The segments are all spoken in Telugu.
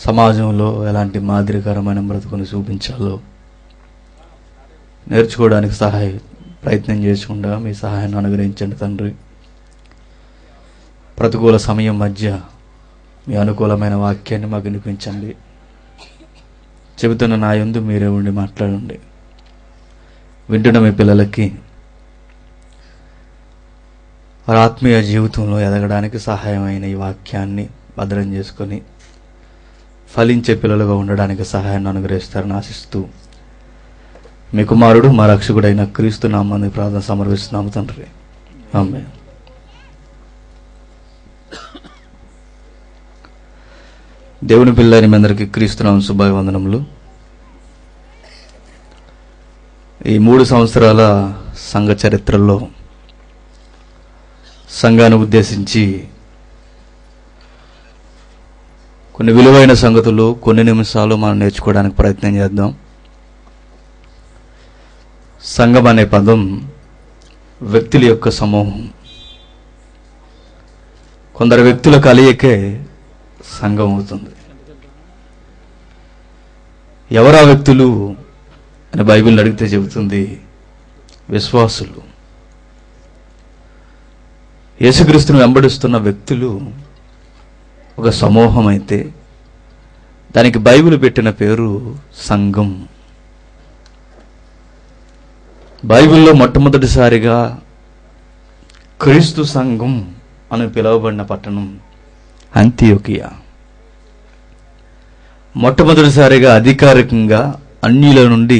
సమాజంలో ఎలాంటి మాదిరికరమైన బ్రతుకుని చూపించాలో నేర్చుకోవడానికి సహాయ ప్రయత్నం చేసుకుండా మీ సహాయాన్ని అనుగ్రహించండి తండ్రి ప్రతికూల సమయం మధ్య మీ అనుకూలమైన వాక్యాన్ని మాకు వినిపించండి చెబుతున్న నా యందు మీరే ఉండి మాట్లాడండి వింటున్న మీ పిల్లలకి వారి ఆత్మీయ జీవితంలో ఎదగడానికి సహాయమైన ఈ వాక్యాన్ని భద్రం చేసుకొని ఫలించే పిల్లలుగా ఉండడానికి సహాయాన్ని అనుగ్రహిస్తారని ఆశిస్తూ మీ కుమారుడు మా రక్షకుడైన క్రీస్తు నామాన్ని ప్రార్థన సమర్పిస్తున్నాము తండ్రి ఆమె దేవుని పిల్లని మీ అందరికీ క్రీస్తునామ శుభాభివందనములు ఈ మూడు సంవత్సరాల సంఘ చరిత్రలో సంఘాన్ని ఉద్దేశించి కొన్ని విలువైన సంగతులు కొన్ని నిమిషాలు మనం నేర్చుకోవడానికి ప్రయత్నం చేద్దాం సంఘం అనే పదం వ్యక్తుల యొక్క సమూహం కొందరు వ్యక్తుల కలయికే సంఘం అవుతుంది ఎవరా వ్యక్తులు అని బైబిల్ అడిగితే చెబుతుంది విశ్వాసులు యేసుక్రీస్తును వెంబడిస్తున్న వ్యక్తులు ఒక సమూహం అయితే దానికి బైబిల్ పెట్టిన పేరు సంఘం బైబిల్లో మొట్టమొదటిసారిగా క్రీస్తు సంఘం అని పిలువబడిన పట్టణం అంత్యోకియా మొట్టమొదటిసారిగా అధికారికంగా అన్యుల నుండి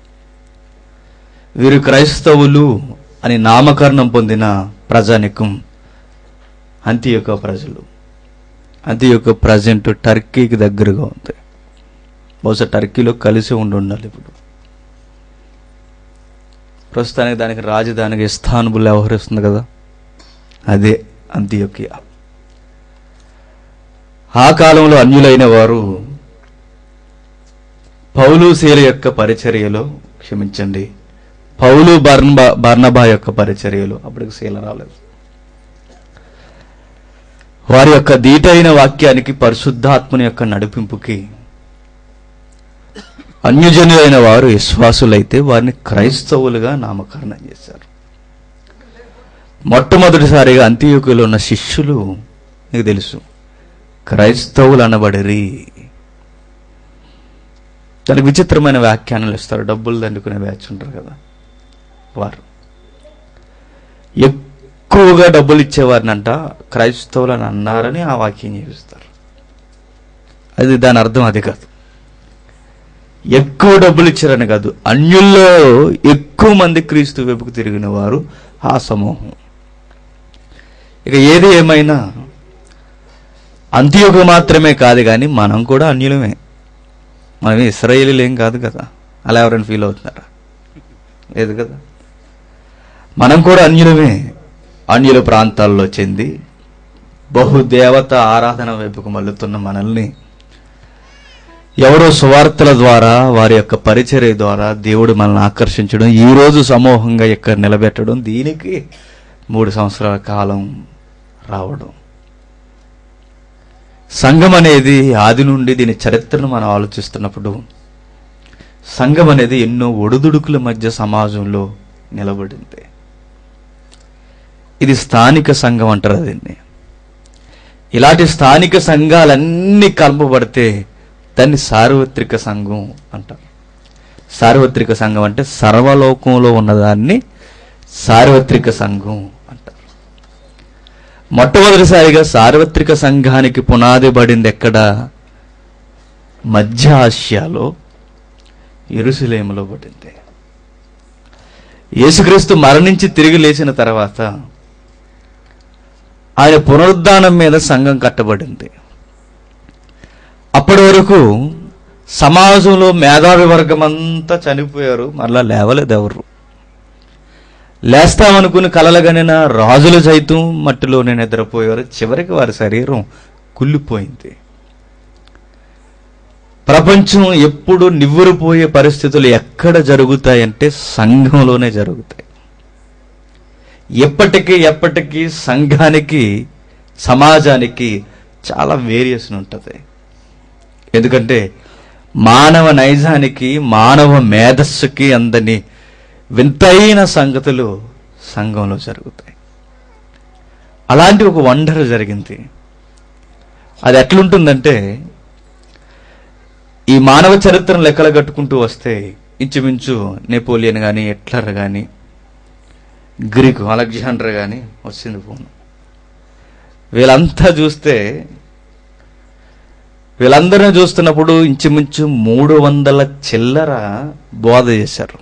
వీరు క్రైస్తవులు అని నామకరణం పొందిన ప్రజానికం అంత్యొక ప్రజలు అంత్యొక ప్రజెంట్ టర్కీకి దగ్గరగా ఉంది బహుశా టర్కీలో కలిసి ఉండి ఉండాలి ఇప్పుడు ప్రస్తుతానికి దానికి రాజధానికి ఇస్తాన్బుల్ వ్యవహరిస్తుంది కదా అదే అంత్యోకియా ఆ కాలంలో అన్యులైన వారు పౌలు శీల యొక్క పరిచర్యలో క్షమించండి పౌలు బర్నబా బర్నబా యొక్క పరిచర్యలో అప్పటికి శీల రాలేదు వారి యొక్క దీటైన వాక్యానికి పరిశుద్ధాత్మని యొక్క నడిపింపుకి అన్యజనులైన వారు విశ్వాసులైతే వారిని క్రైస్తవులుగా నామకరణం చేశారు మొట్టమొదటిసారిగా అంత్యోకులో ఉన్న శిష్యులు నీకు తెలుసు క్రైస్తవులు అనబడిరి దానికి విచిత్రమైన వ్యాఖ్యానాలు ఇస్తారు డబ్బులు దండుకునే బ్యాచ్ ఉంటారు కదా వారు ఎక్కువగా డబ్బులు ఇచ్చేవారినంట క్రైస్తవులు అని అన్నారని ఆ వాక్యం చేపిస్తారు అది దాని అర్థం అది కాదు ఎక్కువ డబ్బులు ఇచ్చారని కాదు అన్యుల్లో ఎక్కువ మంది క్రీస్తు వైపుకు తిరిగిన వారు ఆ సమూహం ఇక ఏది ఏమైనా అంత్యోగ మాత్రమే కాదు కానీ మనం కూడా అన్యులమే మనం ఇస్రాయేలీలు ఏం కాదు కదా అలా ఎవరైనా ఫీల్ అవుతున్నారా లేదు కదా మనం కూడా అన్యులమే అన్యుల ప్రాంతాల్లో చెంది బహుదేవత ఆరాధన వైపుకు మల్లుతున్న మనల్ని ఎవరో సువార్తల ద్వారా వారి యొక్క పరిచర్య ద్వారా దేవుడు మనల్ని ఆకర్షించడం ఈ రోజు సమూహంగా ఇక్కడ నిలబెట్టడం దీనికి మూడు సంవత్సరాల కాలం రావడం సంఘం అనేది ఆది నుండి దీని చరిత్రను మనం ఆలోచిస్తున్నప్పుడు సంఘం అనేది ఎన్నో ఒడుదుడుకుల మధ్య సమాజంలో నిలబడింది ఇది స్థానిక సంఘం అంటారు దీన్ని ఇలాంటి స్థానిక సంఘాలన్నీ కలపబడితే దాన్ని సార్వత్రిక సంఘం అంటారు సార్వత్రిక సంఘం అంటే సర్వలోకంలో ఉన్నదాన్ని సార్వత్రిక సంఘం అంటారు మొట్టమొదటిసారిగా సార్వత్రిక సంఘానికి పునాది పడింది ఎక్కడ మధ్య ఆసియాలో ఎరుసలేములో పడింది యేసుక్రీస్తు మరణించి తిరిగి లేచిన తర్వాత ఆయన పునరుద్ధానం మీద సంఘం కట్టబడింది అప్పటి వరకు సమాజంలో మేధావి వర్గం అంతా చనిపోయారు మరలా లేవలేదు ఎవరు లేస్తామనుకుని కలలగనిన రాజులు సైతం మట్టిలోనే నిద్రపోయారు చివరికి వారి శరీరం కుళ్ళిపోయింది ప్రపంచం ఎప్పుడు నివ్వెరపోయే పరిస్థితులు ఎక్కడ జరుగుతాయంటే సంఘంలోనే జరుగుతాయి ఎప్పటికీ ఎప్పటికీ సంఘానికి సమాజానికి చాలా వేరియేషన్ ఉంటుంది ఎందుకంటే మానవ నైజానికి మానవ మేధస్సుకి అందని వింతైన సంగతులు సంఘంలో జరుగుతాయి అలాంటి ఒక వండర్ జరిగింది అది ఎట్లుంటుందంటే ఈ మానవ చరిత్రను లెక్కలు కట్టుకుంటూ వస్తే ఇంచుమించు నెపోలియన్ కానీ ఎట్లర్ కానీ గ్రీకు అలెగ్జాండర్ కానీ వచ్చింది ఫోన్ వీళ్ళంతా చూస్తే వీళ్ళందరినీ చూస్తున్నప్పుడు ఇంచుమించు మూడు వందల చిల్లర బోధ చేశారు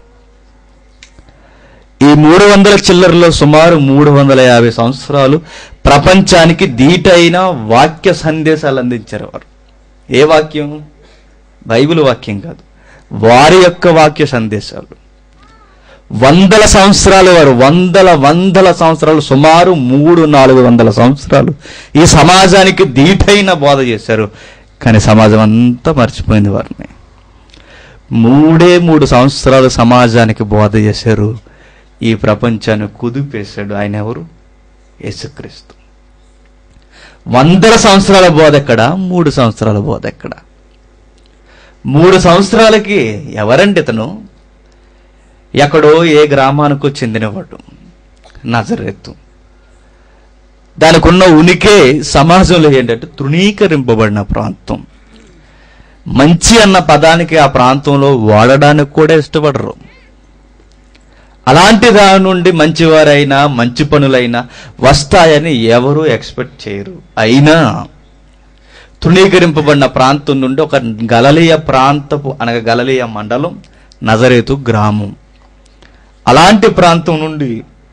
ఈ మూడు వందల చిల్లరలో సుమారు మూడు వందల యాభై సంవత్సరాలు ప్రపంచానికి దీటైన వాక్య సందేశాలు అందించారు వారు ఏ వాక్యం బైబిల్ వాక్యం కాదు వారి యొక్క వాక్య సందేశాలు వందల సంవత్సరాలు వారు వందల వందల సంవత్సరాలు సుమారు మూడు నాలుగు వందల సంవత్సరాలు ఈ సమాజానికి దీటైన బోధ చేశారు కానీ సమాజం అంతా మర్చిపోయింది వారిని మూడే మూడు సంవత్సరాలు సమాజానికి బోధ చేశారు ఈ ప్రపంచాన్ని కుదిపేశాడు ఆయన ఎవరు యేసుక్రీస్తు వందల సంవత్సరాల బోధ ఎక్కడ మూడు సంవత్సరాల బోధ ఎక్కడ మూడు సంవత్సరాలకి ఎవరండి ఇతను ఎక్కడో ఏ గ్రామానికో చెందినవాడు నజరెత్తు దానికి ఉన్న ఉనికి సమాజంలో ఏంటంటే తృణీకరింపబడిన ప్రాంతం మంచి అన్న పదానికి ఆ ప్రాంతంలో వాడడానికి కూడా ఇష్టపడరు అలాంటి దాని నుండి మంచివారైనా మంచి పనులైనా వస్తాయని ఎవరు ఎక్స్పెక్ట్ చేయరు అయినా తృణీకరింపబడిన ప్రాంతం నుండి ఒక గలలీయ ప్రాంతపు అనగా గలలీయ మండలం నజరేతు గ్రామం అలాంటి ప్రాంతం నుండి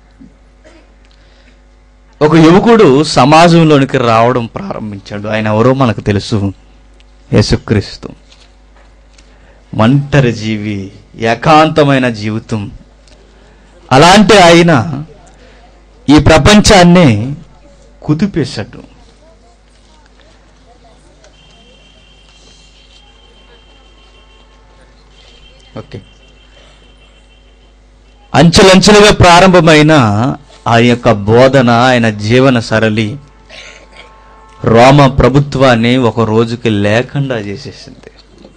ఒక యువకుడు సమాజంలోనికి రావడం ప్రారంభించాడు ఆయన ఎవరో మనకు తెలుసు యేసుక్రీస్తు ఒంటరి జీవి ఏకాంతమైన జీవితం అలాంటి ఆయన ఈ ప్రపంచాన్ని కుదిపేశాడు ఓకే అంచెలంచెలుగా ప్రారంభమైన ఆ యొక్క బోధన ఆయన జీవన సరళి రోమ ప్రభుత్వాన్ని ఒక రోజుకి లేకుండా చేసేసింది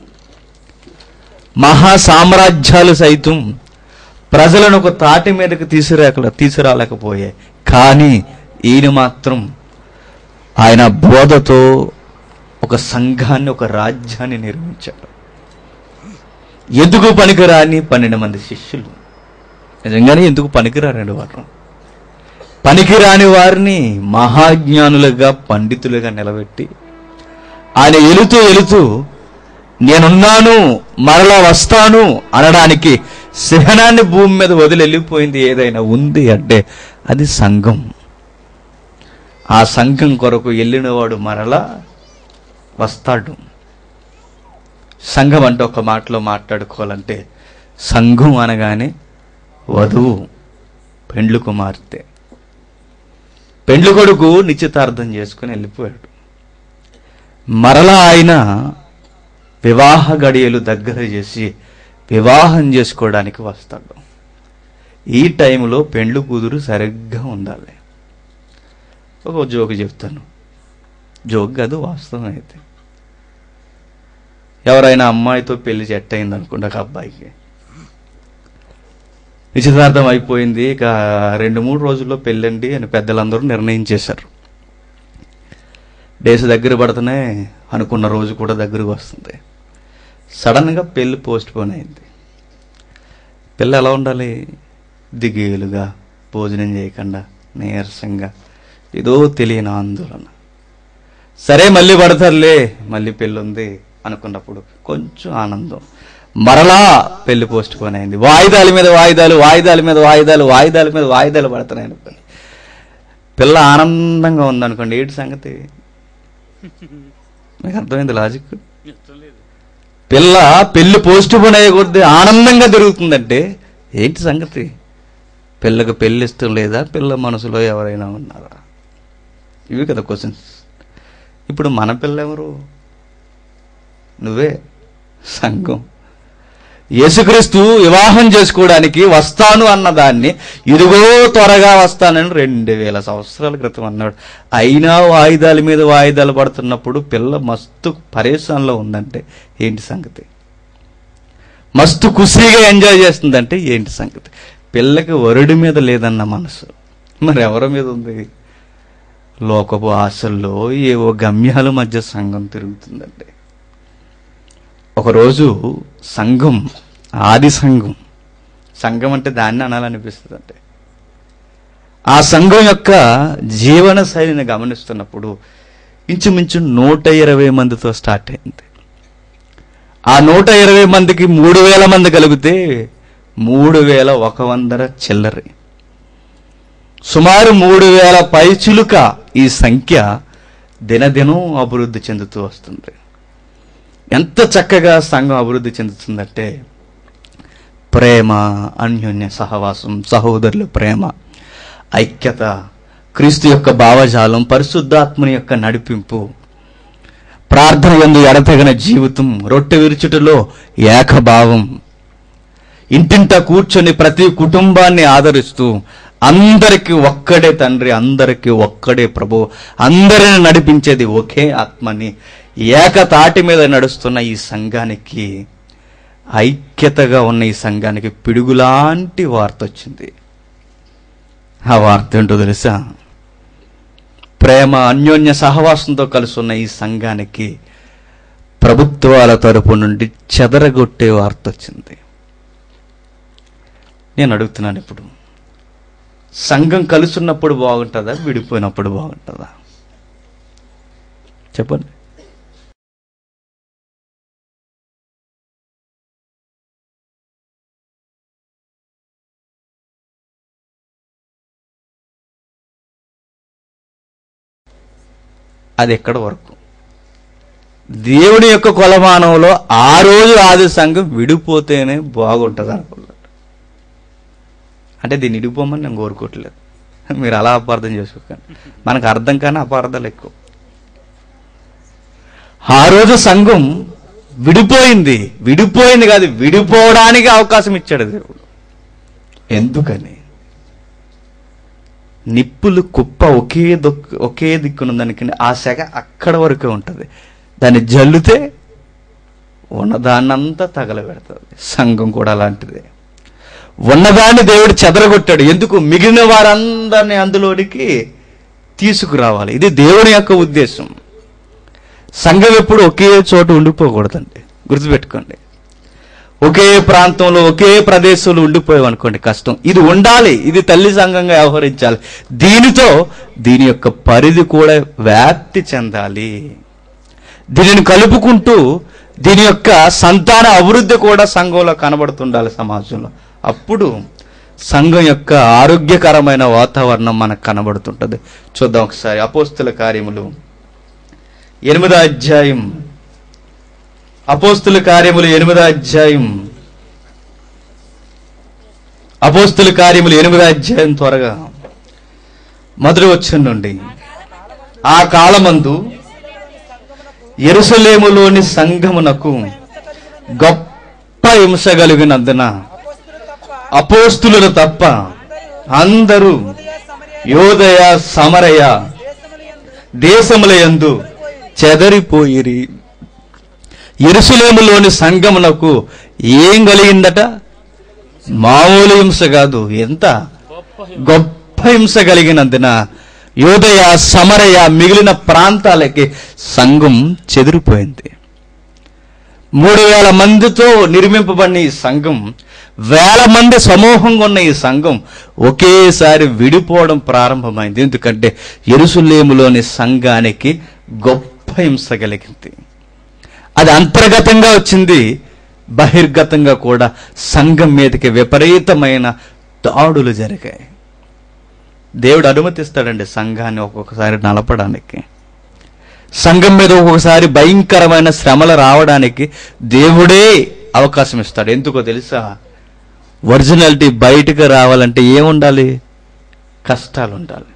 మహా సామ్రాజ్యాలు సైతం ప్రజలను ఒక తాటి మీదకి తీసుకురాక తీసుకురాలేకపోయాయి కానీ ఈయన మాత్రం ఆయన బోధతో ఒక సంఘాన్ని ఒక రాజ్యాన్ని నిర్మించాడు ఎందుకు పనికిరాని పన్నెండు మంది శిష్యులు నిజంగానే ఎందుకు పనికిరారండి వారు పనికిరాని వారిని మహాజ్ఞానులుగా పండితులుగా నిలబెట్టి ఆయన ఎలుతూ ఎలుతూ నేనున్నాను మరలా వస్తాను అనడానికి శిహనాన్ని భూమి మీద వదిలి వెళ్ళిపోయింది ఏదైనా ఉంది అంటే అది సంఘం ఆ సంఘం కొరకు వెళ్ళినవాడు మరలా వస్తాడు సంఘం అంటే ఒక మాటలో మాట్లాడుకోవాలంటే సంఘం అనగానే వధువు పెండ్లు కుమార్తె పెండ్లు కొడుకు నిశ్చితార్థం చేసుకుని వెళ్ళిపోయాడు మరలా ఆయన వివాహ గడియలు దగ్గర చేసి వివాహం చేసుకోవడానికి వస్తాడు ఈ టైంలో పెండ్లు కూతురు సరిగ్గా ఉండాలి ఒక జోక్ చెప్తాను జోక్ కాదు వాస్తవం అయితే ఎవరైనా అమ్మాయితో పెళ్లి సెట్ అయింది అనుకోండి ఒక అబ్బాయికి నిశ్చితార్థం అయిపోయింది ఇక రెండు మూడు రోజుల్లో పెళ్ళండి అని పెద్దలందరూ నిర్ణయించేశారు డేస్ దగ్గర పడుతూనే అనుకున్న రోజు కూడా దగ్గరకు వస్తుంది సడన్గా పెళ్ళి పోస్ట్ పోన్ అయింది పిల్ల ఎలా ఉండాలి దిగేలుగా భోజనం చేయకుండా నీరసంగా ఏదో తెలియని ఆందోళన సరే మళ్ళీ పడతారులే మళ్ళీ పెళ్ళి ఉంది అనుకున్నప్పుడు కొంచెం ఆనందం మరలా పెళ్లి పోస్ట్ పోన్ అయింది వాయిదాల మీద వాయిదాలు వాయిదాల మీద వాయిదాలు వాయిదాల మీద వాయిదాలు పడుతున్నాయి అనుకోండి పిల్ల ఆనందంగా ఉందనుకోండి ఏంటి సంగతి మీకు అర్థమైంది లాజిక్ పిల్ల పెళ్లి పోస్ట్ పోన్ అయ్యే కొద్దీ ఆనందంగా తిరుగుతుందంటే ఏంటి సంగతి పిల్లకి పెళ్లి ఇష్టం లేదా పిల్ల మనసులో ఎవరైనా ఉన్నారా ఇవి కదా క్వశ్చన్స్ ఇప్పుడు మన పిల్ల ఎవరు నువ్వే సంఘం యేసుక్రీస్తు వివాహం చేసుకోవడానికి వస్తాను అన్న దాన్ని ఇదిగో త్వరగా వస్తానని రెండు వేల సంవత్సరాల క్రితం అన్నాడు అయినా వాయిదాల మీద వాయిదాలు పడుతున్నప్పుడు పిల్ల మస్తు పరేషాన్లో ఉందంటే ఏంటి సంగతి మస్తు ఖుషీగా ఎంజాయ్ చేస్తుందంటే ఏంటి సంగతి పిల్లకి వరుడి మీద లేదన్న మనసు మరి ఎవరి మీద ఉంది లోకపు ఆశల్లో ఏవో గమ్యాల మధ్య సంఘం తిరుగుతుందండి ఒకరోజు సంఘం ఆది సంఘం సంఘం అంటే దాన్ని అనాలనిపిస్తుంది అంటే ఆ సంఘం యొక్క జీవన శైలిని గమనిస్తున్నప్పుడు ఇంచుమించు నూట ఇరవై మందితో స్టార్ట్ అయింది ఆ నూట ఇరవై మందికి మూడు వేల మంది కలిగితే మూడు వేల ఒక వందల చిల్లరి సుమారు మూడు వేల పైచులుక ఈ సంఖ్య దినదినం అభివృద్ధి చెందుతూ వస్తుంది ఎంత చక్కగా సంఘం అభివృద్ధి చెందుతుందంటే ప్రేమ అన్యోన్య సహవాసం సహోదరుల ప్రేమ ఐక్యత క్రీస్తు యొక్క భావజాలం పరిశుద్ధాత్మని యొక్క నడిపింపు ప్రార్థన ఎందు ఎడతెగన జీవితం రొట్టె విరుచుటలో ఏకభావం ఇంటింటా కూర్చొని ప్రతి కుటుంబాన్ని ఆదరిస్తూ అందరికి ఒక్కడే తండ్రి అందరికి ఒక్కడే ప్రభు అందరిని నడిపించేది ఒకే ఆత్మని ఏకతాటి మీద నడుస్తున్న ఈ సంఘానికి ఐక్యతగా ఉన్న ఈ సంఘానికి పిడుగులాంటి వార్త వచ్చింది ఆ వార్త ఏంటో తెలుసా ప్రేమ అన్యోన్య సహవాసంతో కలిసి ఉన్న ఈ సంఘానికి ప్రభుత్వాల తరపు నుండి చెదరగొట్టే వార్త వచ్చింది నేను అడుగుతున్నాను ఇప్పుడు సంఘం కలుసున్నప్పుడు బాగుంటుందా విడిపోయినప్పుడు బాగుంటుందా చెప్పండి అది ఎక్కడ వరకు దేవుని యొక్క కొలమానంలో ఆ రోజు ఆది సంఘం విడిపోతేనే బాగుంటుంది అనుకున్నాడు అంటే దీన్ని ఇడిపోమని నేను కోరుకోవట్లేదు మీరు అలా అపార్థం చేసుకోకండి మనకు అర్థం కానీ అపార్థాలు ఎక్కువ ఆ రోజు సంఘం విడిపోయింది విడిపోయింది కాదు విడిపోవడానికి అవకాశం ఇచ్చాడు దేవుడు ఎందుకని నిప్పులు కుప్ప ఒకే దొక్ ఒకే దిక్కునుందనికి ఆ సెగ అక్కడ వరకే ఉంటుంది దాన్ని జల్లితే ఉన్నదాన్నంతా తగలబెడుతుంది సంఘం కూడా అలాంటిదే ఉన్నదాన్ని దేవుడు చెదరగొట్టాడు ఎందుకు మిగిలిన వారందరినీ అందులోనికి తీసుకురావాలి ఇది దేవుని యొక్క ఉద్దేశం సంఘం ఎప్పుడు ఒకే చోట ఉండిపోకూడదండి గుర్తుపెట్టుకోండి ఒకే ప్రాంతంలో ఒకే ప్రదేశంలో ఉండిపోయామనుకోండి కష్టం ఇది ఉండాలి ఇది తల్లి సంఘంగా వ్యవహరించాలి దీనితో దీని యొక్క పరిధి కూడా వ్యాప్తి చెందాలి దీనిని కలుపుకుంటూ దీని యొక్క సంతాన అభివృద్ధి కూడా సంఘంలో కనబడుతుండాలి సమాజంలో అప్పుడు సంఘం యొక్క ఆరోగ్యకరమైన వాతావరణం మనకు కనబడుతుంటది చూద్దాం ఒకసారి అపోస్తుల కార్యములు ఎనిమిదో అధ్యాయం అపోస్తుల కార్యములు ఎనిమిదో అధ్యాయం అపోస్తుల కార్యములు ఎనిమిదో అధ్యాయం త్వరగా మొదటి వచ్చిన నుండి ఆ కాలమందు ఎరుసలేములోని సంఘమునకు గొప్ప హింస కలిగినందున అపోస్తులు తప్ప అందరూ యోదయ సమరయ దేశముల యందు చెదరిపోయిరి ఎరుసలేములోని సంఘమునకు ఏం కలిగిందట మామూలు హింస కాదు ఎంత గొప్ప హింస కలిగినందున యోదయ సమరయ మిగిలిన ప్రాంతాలకి సంఘం చెదిరిపోయింది మూడు వేల మందితో నిర్మింపబడిన ఈ సంఘం వేల మంది సమూహంగా ఉన్న ఈ సంఘం ఒకేసారి విడిపోవడం ప్రారంభమైంది ఎందుకంటే ఎరుసలేములోని సంఘానికి గొప్ప హింస కలిగింది అది అంతర్గతంగా వచ్చింది బహిర్గతంగా కూడా సంఘం మీదకి విపరీతమైన దాడులు జరిగాయి దేవుడు అనుమతిస్తాడండి సంఘాన్ని ఒక్కొక్కసారి నలపడానికి సంఘం మీద ఒక్కొక్కసారి భయంకరమైన శ్రమలు రావడానికి దేవుడే అవకాశం ఇస్తాడు ఎందుకో తెలుసా ఒరిజినాలిటీ బయటకు రావాలంటే ఏముండాలి కష్టాలు ఉండాలి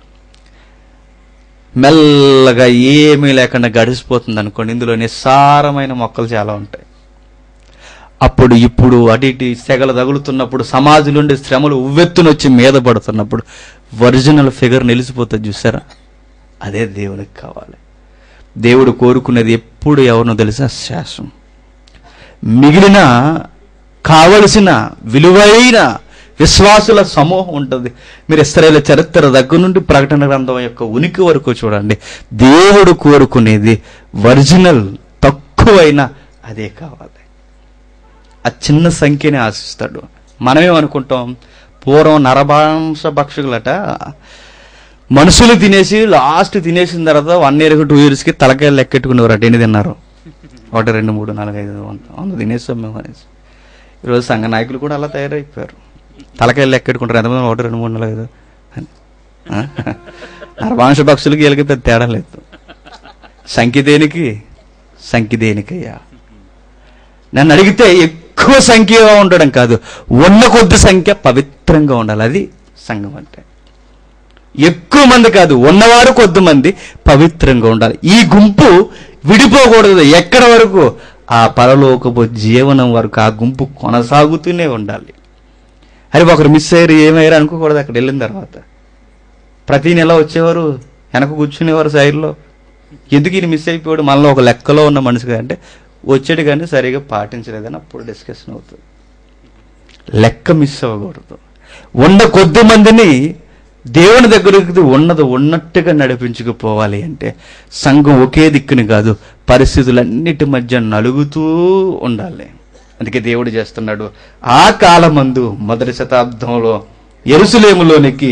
మెల్లగా ఏమీ లేకుండా గడిచిపోతుంది అనుకోండి ఇందులో నిస్సారమైన మొక్కలు చాలా ఉంటాయి అప్పుడు ఇప్పుడు అటు ఇటు సెగలు తగులుతున్నప్పుడు సమాజం నుండి శ్రమలు ఉవ్వెత్తునొచ్చి మీద పడుతున్నప్పుడు ఒరిజినల్ ఫిగర్ నిలిచిపోతుంది చూసారా అదే దేవునికి కావాలి దేవుడు కోరుకునేది ఎప్పుడు ఎవరినో తెలుసా శాసం మిగిలిన కావలసిన విలువైన విశ్వాసుల సమూహం ఉంటుంది మీరు ఇస్రాయేల్ చరిత్ర దగ్గర నుండి ప్రకటన గ్రంథం యొక్క ఉనికి వరకు చూడండి దేవుడు కోరుకునేది ఒరిజినల్ తక్కువైన అదే కావాలి ఆ చిన్న సంఖ్యని ఆశిస్తాడు మనమేమనుకుంటాం పూర్వం నరభాంస భక్షకులట మనుషులు తినేసి లాస్ట్ తినేసిన తర్వాత వన్ ఇయర్కి టూ ఇయర్స్కి తలకాయలు లెక్కెట్టుకునేవారు ఎన్ని తిన్నారు ఒకటి రెండు మూడు నాలుగు ఐదు వంద వంద తినేస్తాం మేము అనేసి ఈరోజు సంఘ నాయకులు కూడా అలా తయారైపోయారు తలకాయలు లెక్కెట్టుకుంటారు ఎంతమంది ఒకటి రెండు మూడు నాలుగు ఐదు అని ఆ? నరభాంస భక్షులకి వీళ్ళకి పెద్ద తేడా లేదు సంఖ్య దేనికి సంఖ్య దేనికయ్యా నన్ను అడిగితే ఎక్కువ సంఖ్యగా ఉండడం కాదు ఉన్న కొద్ది సంఖ్య పవిత్రంగా ఉండాలి అది సంఘం అంటే ఎక్కువ మంది కాదు ఉన్నవారు కొద్ది మంది పవిత్రంగా ఉండాలి ఈ గుంపు విడిపోకూడదు ఎక్కడ వరకు ఆ పరలోకపు జీవనం వరకు ఆ గుంపు కొనసాగుతూనే ఉండాలి అరే ఒకరు మిస్ అయ్యారు ఏమయ్యారు అనుకోకూడదు అక్కడ వెళ్ళిన తర్వాత ప్రతి నెల వచ్చేవారు వెనక కూర్చునేవారు సైడ్లో ఎందుకు ఈయన మిస్ అయిపోయాడు మనలో ఒక లెక్కలో ఉన్న మనిషిగా అంటే వచ్చాడు కానీ సరిగా పాటించలేదని అప్పుడు డిస్కషన్ అవుతుంది లెక్క మిస్ అవ్వకూడదు ఉన్న కొద్ది మందిని దేవుని దగ్గరికి ఉన్నది ఉన్నట్టుగా నడిపించుకుపోవాలి అంటే సంఘం ఒకే దిక్కుని కాదు పరిస్థితులన్నిటి మధ్య నలుగుతూ ఉండాలి అందుకే దేవుడు చేస్తున్నాడు ఆ కాలమందు మొదటి శతాబ్దంలో ఎరుసలేములోనికి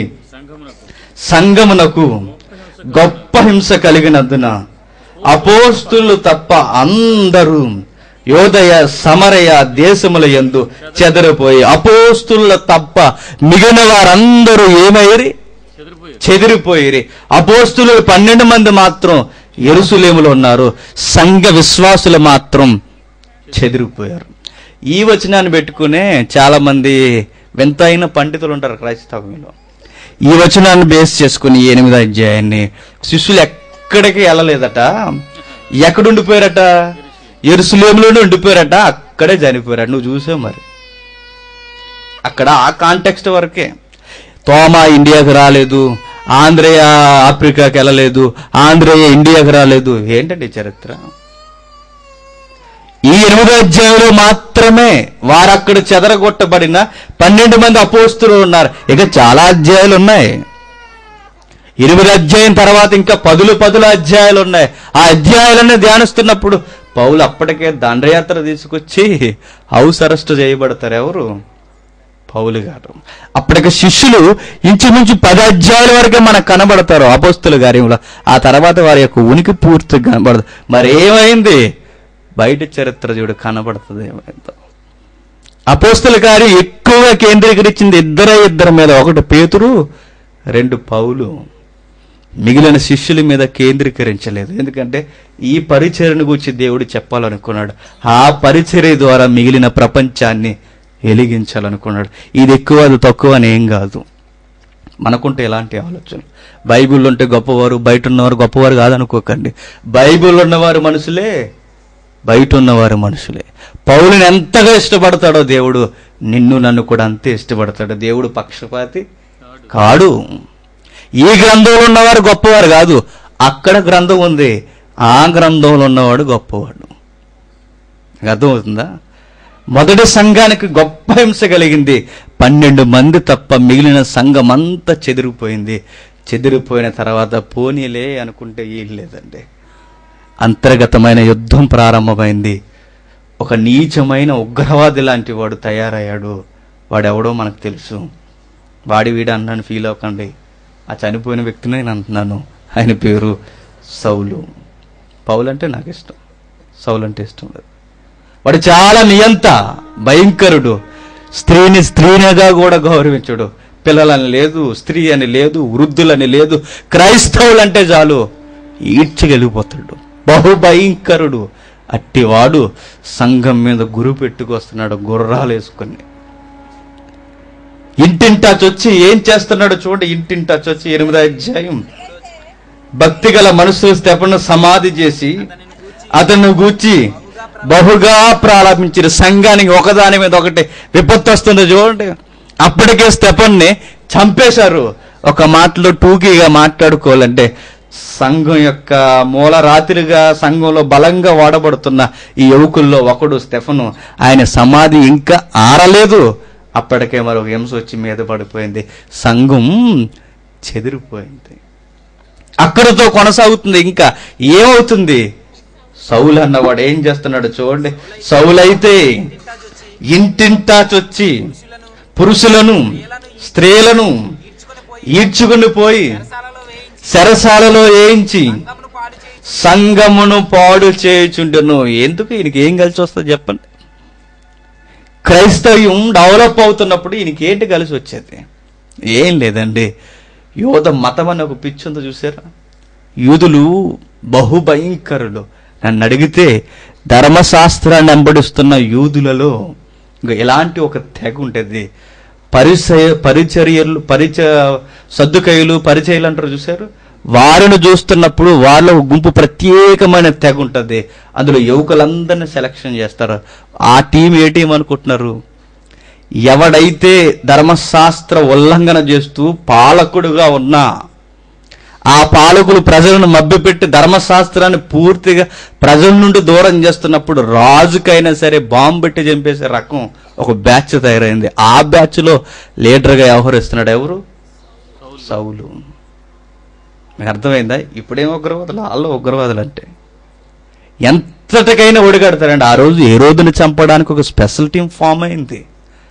సంగమునకు గొప్ప హింస కలిగినందున అపోస్తులు తప్ప అందరూ యోదయ సమరయ దేశముల యందు చెదరిపోయి అపోస్తుల తప్ప మిగిలిన వారందరూ ఏమైరి చెదిరిపోయిరి అపోస్తులు పన్నెండు మంది మాత్రం ఎరుసలేములో ఉన్నారు సంఘ విశ్వాసులు మాత్రం చెదిరిపోయారు ఈ వచనాన్ని పెట్టుకునే చాలా మంది వింతైన పండితులు ఉంటారు క్రైస్తవంలో ఈ వచనాన్ని బేస్ చేసుకుని ఈ ఎనిమిదో అధ్యాయాన్ని శిష్యులు ఎక్కడికి వెళ్ళలేదట ఎక్కడ ఉండిపోయారట ఎరుసలేములోనే ఉండిపోయారట అక్కడే చనిపోయారట నువ్వు చూసావు మరి అక్కడ ఆ కాంటెక్స్ట్ వరకే తోమా ఇండియాకి రాలేదు ఆంధ్రయ ఆఫ్రికాకి వెళ్ళలేదు ఆంధ్రయ ఇండియాకి రాలేదు ఏంటండి ఈ చరిత్ర ఈ ఎనిమిదో అధ్యాయంలో మాత్రమే వారక్కడ చెదరగొట్టబడిన పన్నెండు మంది అపోస్తులు ఉన్నారు ఇక చాలా అధ్యాయాలు ఉన్నాయి ఎనిమిది అధ్యాయం తర్వాత ఇంకా పదులు పదుల అధ్యాయాలు ఉన్నాయి ఆ అధ్యాయాలన్నీ ధ్యానిస్తున్నప్పుడు పౌలు అప్పటికే దండయాత్ర తీసుకొచ్చి హౌస్ అరెస్ట్ చేయబడతారు ఎవరు పౌలు గారు అప్పటికి శిష్యులు ఇంచుమించు పది అధ్యాయుల వరకే మనకు కనబడతారు అపోస్తుల కార్యంలో ఆ తర్వాత వారి యొక్క ఉనికి పూర్తిగా కనబడదు మరి ఏమైంది బయట చరిత్ర చూడు కనబడుతుంది ఏమైందో అపోస్తుల కార్యం ఎక్కువగా కేంద్రీకరించింది ఇద్దరే ఇద్దరి మీద ఒకటి పేతురు రెండు పౌలు మిగిలిన శిష్యుల మీద కేంద్రీకరించలేదు ఎందుకంటే ఈ పరిచర్ను గురించి దేవుడు చెప్పాలనుకున్నాడు ఆ పరిచర్య ద్వారా మిగిలిన ప్రపంచాన్ని వెలిగించాలనుకున్నాడు ఇది ఎక్కువ అది తక్కువ అని ఏం కాదు మనకుంటే ఎలాంటి ఆలోచన బైబిల్ ఉంటే గొప్పవారు బయట ఉన్నవారు గొప్పవారు కాదనుకోకండి బైబిల్ ఉన్నవారు మనుషులే బయట ఉన్నవారు మనుషులే పౌలుని ఎంతగా ఇష్టపడతాడో దేవుడు నిన్ను నన్ను కూడా అంతే ఇష్టపడతాడు దేవుడు పక్షపాతి కాడు ఈ గ్రంథంలో ఉన్నవారు గొప్పవారు కాదు అక్కడ గ్రంథం ఉంది ఆ గ్రంథంలో ఉన్నవాడు గొప్పవాడు మీకు అర్థమవుతుందా మొదటి సంఘానికి గొప్ప హింస కలిగింది పన్నెండు మంది తప్ప మిగిలిన సంఘం అంతా చెదిరిపోయింది చెదిరిపోయిన తర్వాత పోనీలే అనుకుంటే ఏం లేదండి అంతర్గతమైన యుద్ధం ప్రారంభమైంది ఒక నీచమైన ఉగ్రవాది లాంటి వాడు తయారయ్యాడు వాడెవడో మనకు తెలుసు వాడి వీడు అన్నాను ఫీల్ అవ్వకండి ఆ చనిపోయిన వ్యక్తిని నేను అంటున్నాను ఆయన పేరు సౌలు పౌలు అంటే నాకు ఇష్టం సౌలు అంటే ఇష్టం లేదు వాడు చాలా నియంత భయంకరుడు స్త్రీని స్త్రీనిగా కూడా గౌరవించడు పిల్లలని లేదు స్త్రీ అని లేదు వృద్ధులని లేదు క్రైస్తవులంటే చాలు ఈడ్చగలిగిపోతాడు బహు భయంకరుడు అట్టివాడు సంఘం మీద గురు పెట్టుకొస్తున్నాడు గుర్రాలు వేసుకొని ఇంటింటా చొచ్చి ఏం చేస్తున్నాడు చూడండి ఇంటింటా చొచ్చి ఎనిమిదో అధ్యాయం భక్తి గల మనసు స్తెపను సమాధి చేసి అతను గూర్చి బహుగా ప్రారంభించిన సంఘానికి ఒకదాని మీద ఒకటి విపత్తు వస్తుంది చూడండి అప్పటికే స్టెఫన్ని చంపేశారు ఒక మాటలో టూకీగా మాట్లాడుకోవాలంటే సంఘం యొక్క మూల రాత్రిగా సంఘంలో బలంగా వాడబడుతున్న ఈ యువకుల్లో ఒకడు స్టెఫను ఆయన సమాధి ఇంకా ఆరలేదు అప్పటికే మరొక హింస వచ్చి మీద పడిపోయింది సంఘం చెదిరిపోయింది అక్కడితో కొనసాగుతుంది ఇంకా ఏమవుతుంది సౌలు అన్నవాడు ఏం చేస్తున్నాడు చూడండి సౌలైతే ఇంటింటా చొచ్చి పురుషులను స్త్రీలను ఈడ్చుకుని పోయి చెరసాలలో వేయించి సంగమును పాడు చేయుచుండును ఎందుకు ఈయనకి ఏం కలిసి వస్తుంది చెప్పండి క్రైస్తవ్యం డెవలప్ అవుతున్నప్పుడు ఈయనకి ఏంటి కలిసి వచ్చేది ఏం లేదండి యోధ మతం అని ఒక పిచ్చి ఉందో చూసారా యూదులు బహుభయంకరులు నన్ను అడిగితే ధర్మశాస్త్రాన్ని వెంబడిస్తున్న యూదులలో ఇంకా ఇలాంటి ఒక తెగ ఉంటుంది పరిచయ పరిచర్యలు పరిచ సర్దుకయ్యలు పరిచయలు అంటారు చూసారు వారిని చూస్తున్నప్పుడు వాళ్ళ ఒక గుంపు ప్రత్యేకమైన తెగ ఉంటుంది అందులో యువకులందరినీ సెలక్షన్ చేస్తారు ఆ టీం ఏ టీం అనుకుంటున్నారు ఎవడైతే ధర్మశాస్త్ర ఉల్లంఘన చేస్తూ పాలకుడుగా ఉన్నా ఆ పాలకులు ప్రజలను మభ్యపెట్టి ధర్మశాస్త్రాన్ని పూర్తిగా ప్రజల నుండి దూరం చేస్తున్నప్పుడు రాజుకైనా సరే బాంబు పెట్టి చంపేసే రకం ఒక బ్యాచ్ తయారైంది ఆ బ్యాచ్ లో లీడర్గా వ్యవహరిస్తున్నాడు ఎవరు సౌలు మీకు అర్థమైందా ఇప్పుడేం ఉగ్రవాదులు వాళ్ళు ఉగ్రవాదులు అంటే ఎంతటికైనా ఒడిగడతారండి ఆ రోజు ఏ రోజుని చంపడానికి ఒక స్పెషల్ టీం ఫామ్ అయింది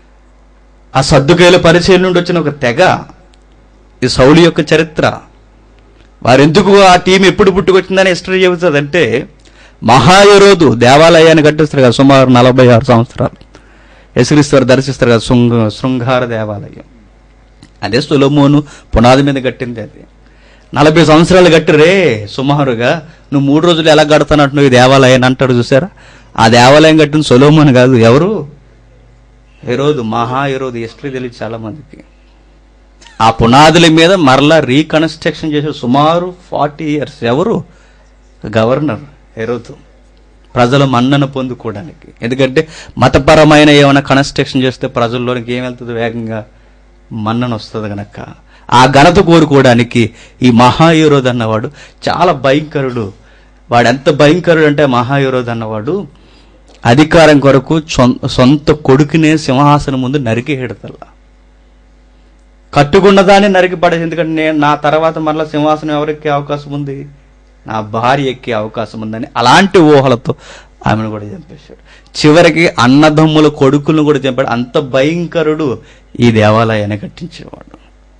ఆ సర్దుకేల పరిచయం నుండి వచ్చిన ఒక తెగ ఈ సౌలు యొక్క చరిత్ర వారెందుకు ఆ టీం ఎప్పుడు పుట్టుకొచ్చిందని హిస్టరీ చెబుతుంది అంటే మహాయరోధు దేవాలయాన్ని కట్టిస్తారు కదా సుమారు నలభై ఆరు సంవత్సరాలు యశ్రీశ్వరు దర్శిస్తారు కదా శృంగ శృంగార దేవాలయం అదే సులమోను పునాది మీద కట్టింది అది నలభై సంవత్సరాలు కట్టిరే సుమారుగా నువ్వు మూడు రోజులు ఎలా కడతానంటు నువ్వు ఈ దేవాలయాన్ని అంటాడు చూసారా ఆ దేవాలయం కట్టిన సొలోమోన్ కాదు ఎవరు హెరోదు మహా హెరోదు హిస్టరీ తెలియదు చాలా మందికి ఆ పునాదుల మీద మరలా రీకన్స్ట్రక్షన్ చేసే సుమారు ఫార్టీ ఇయర్స్ ఎవరు గవర్నర్ హెరోదు ప్రజల మన్నన పొందుకోవడానికి ఎందుకంటే మతపరమైన ఏమైనా కన్స్ట్రక్షన్ చేస్తే ప్రజల్లోనికి ఏం వెళ్తుంది వేగంగా మన్నన వస్తుంది గనక ఆ ఘనత కోరుకోవడానికి ఈ మహాయురోధ్ అన్నవాడు చాలా భయంకరుడు వాడు ఎంత భయంకరుడు అంటే మహాయురోధ్ అన్నవాడు అధికారం కొరకు సొం- సొంత కొడుకునే సింహాసనం ముందు నరికి హెడతల్లా కట్టుకున్న దాన్ని నరికి పడేసి ఎందుకంటే నేను నా తర్వాత మరలా సింహాసనం ఎవరెక్కే అవకాశం ఉంది నా భార్య ఎక్కే అవకాశం ఉందని అలాంటి ఊహలతో ఆమెను కూడా చంపేశాడు చివరికి అన్నదమ్ముల కొడుకులను కూడా చంపాడు అంత భయంకరుడు ఈ దేవాలయాన్ని కట్టించేవాడు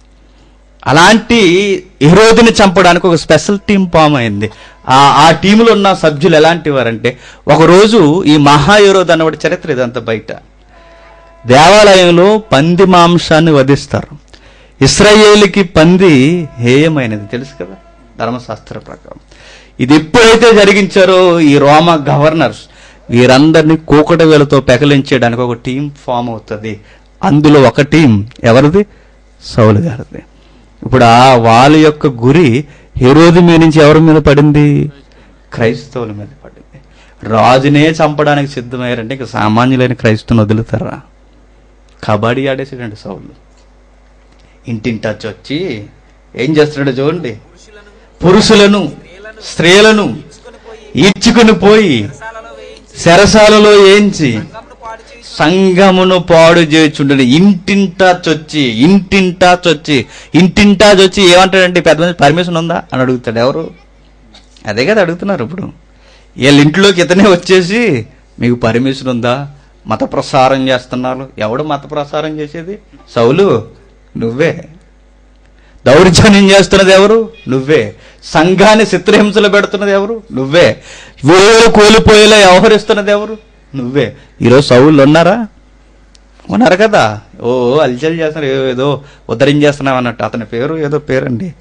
అలాంటి హీరోదిని చంపడానికి ఒక స్పెషల్ టీం ఫామ్ అయింది ఆ ఆ టీంలో ఉన్న సభ్యులు ఎలాంటి వారంటే ఒకరోజు ఈ మహాయురోధ్ అన్నవాడి చరిత్ర ఇదంతా బయట దేవాలయంలో పంది మాంసాన్ని వధిస్తారు ఇస్రాయేలుకి పంది హేయమైనది తెలుసు కదా ధర్మశాస్త్ర ప్రకారం ఇది ఎప్పుడైతే జరిగించారో ఈ రోమ గవర్నర్స్ వీరందరినీ కూకట వేలతో పెకలించేయడానికి ఒక టీం ఫామ్ అవుతుంది అందులో ఒక టీం ఎవరిది సౌలు గారిది ఇప్పుడు ఆ వాళ్ళ యొక్క గురి హెరోది మీద నుంచి ఎవరి మీద పడింది క్రైస్తవుల మీద పడింది రాజునే చంపడానికి సిద్ధమయ్యారంటే ఇక సామాన్యులైన క్రైస్తవుని వదులుతారా కబడ్డీ ఆడేసాడండి సౌలు ఇంటింటా వచ్చి ఏం చేస్తున్నాడు చూడండి పురుషులను స్త్రీలను ఈడ్చుకుని పోయి చెరసాలలో ఏంచి సంఘమును పాడు చేయుచుండని ఇంటింటా చొచ్చి ఇంటింటా చొచ్చి ఇంటింటా చొచ్చి ఏమంటాడంటే పెద్ద మనిషి పర్మిషన్ ఉందా అని అడుగుతాడు ఎవరు అదే కదా అడుగుతున్నారు ఇప్పుడు వీళ్ళ ఇంట్లోకి ఇతనే వచ్చేసి మీకు పర్మిషన్ ఉందా మత ప్రసారం చేస్తున్నారు ఎవడు మత ప్రసారం చేసేది సౌలు నువ్వే దౌర్జన్యం చేస్తున్నది ఎవరు నువ్వే సంఘాన్ని చిత్రహింసలు పెడుతున్నది ఎవరు నువ్వే వేలు కోల్పోయేలా వ్యవహరిస్తున్నది ఎవరు నువ్వే ఈరోజు సౌళ్ళు ఉన్నారా ఉన్నారు కదా ఓ అల్చల్ చేస్తున్నారు ఏదో ఏదో ఉద్ధరించేస్తున్నావు అన్నట్టు అతని పేరు ఏదో పేరండి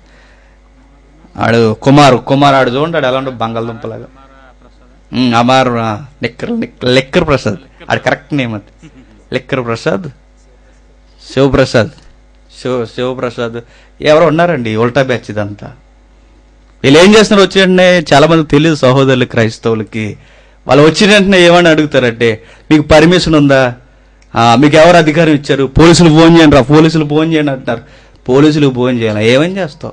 ఆడు కుమార్ కుమార్ ఆడు చూడండి ఆడు ఎలా ఉంటాడు బంగాళదుంపలాగా ఉమ్, అమార్ ఆ, నిక్కర్ నిక్- లెక్కర్ ప్రసాద్ ఆడు కరెక్ట్ నేమ్ అది లెక్కర్ ప్రసాద్ శివప్రసాద్ శివ శివప్రసాద్ ఎవరో ఉన్నారండి ఉల్టా బ్యాచ్ ఇదంతా వీళ్ళు ఏం చేస్తున్నారు వచ్చేయండి చాలా మంది తెలియదు సహోదరులు క్రైస్తవులకి వాళ్ళు వచ్చిన వెంటనే ఏమని అడుగుతారంటే మీకు పర్మిషన్ ఉందా ఆ, మీకు ఎవరు అధికారం ఇచ్చారు పోలీసులు ఫోన్ చేయండి రా పోలీసులు ఫోన్ చేయండి అంటున్నారు పోలీసులు ఫోన్ చేయాలి ఏమని చేస్తావు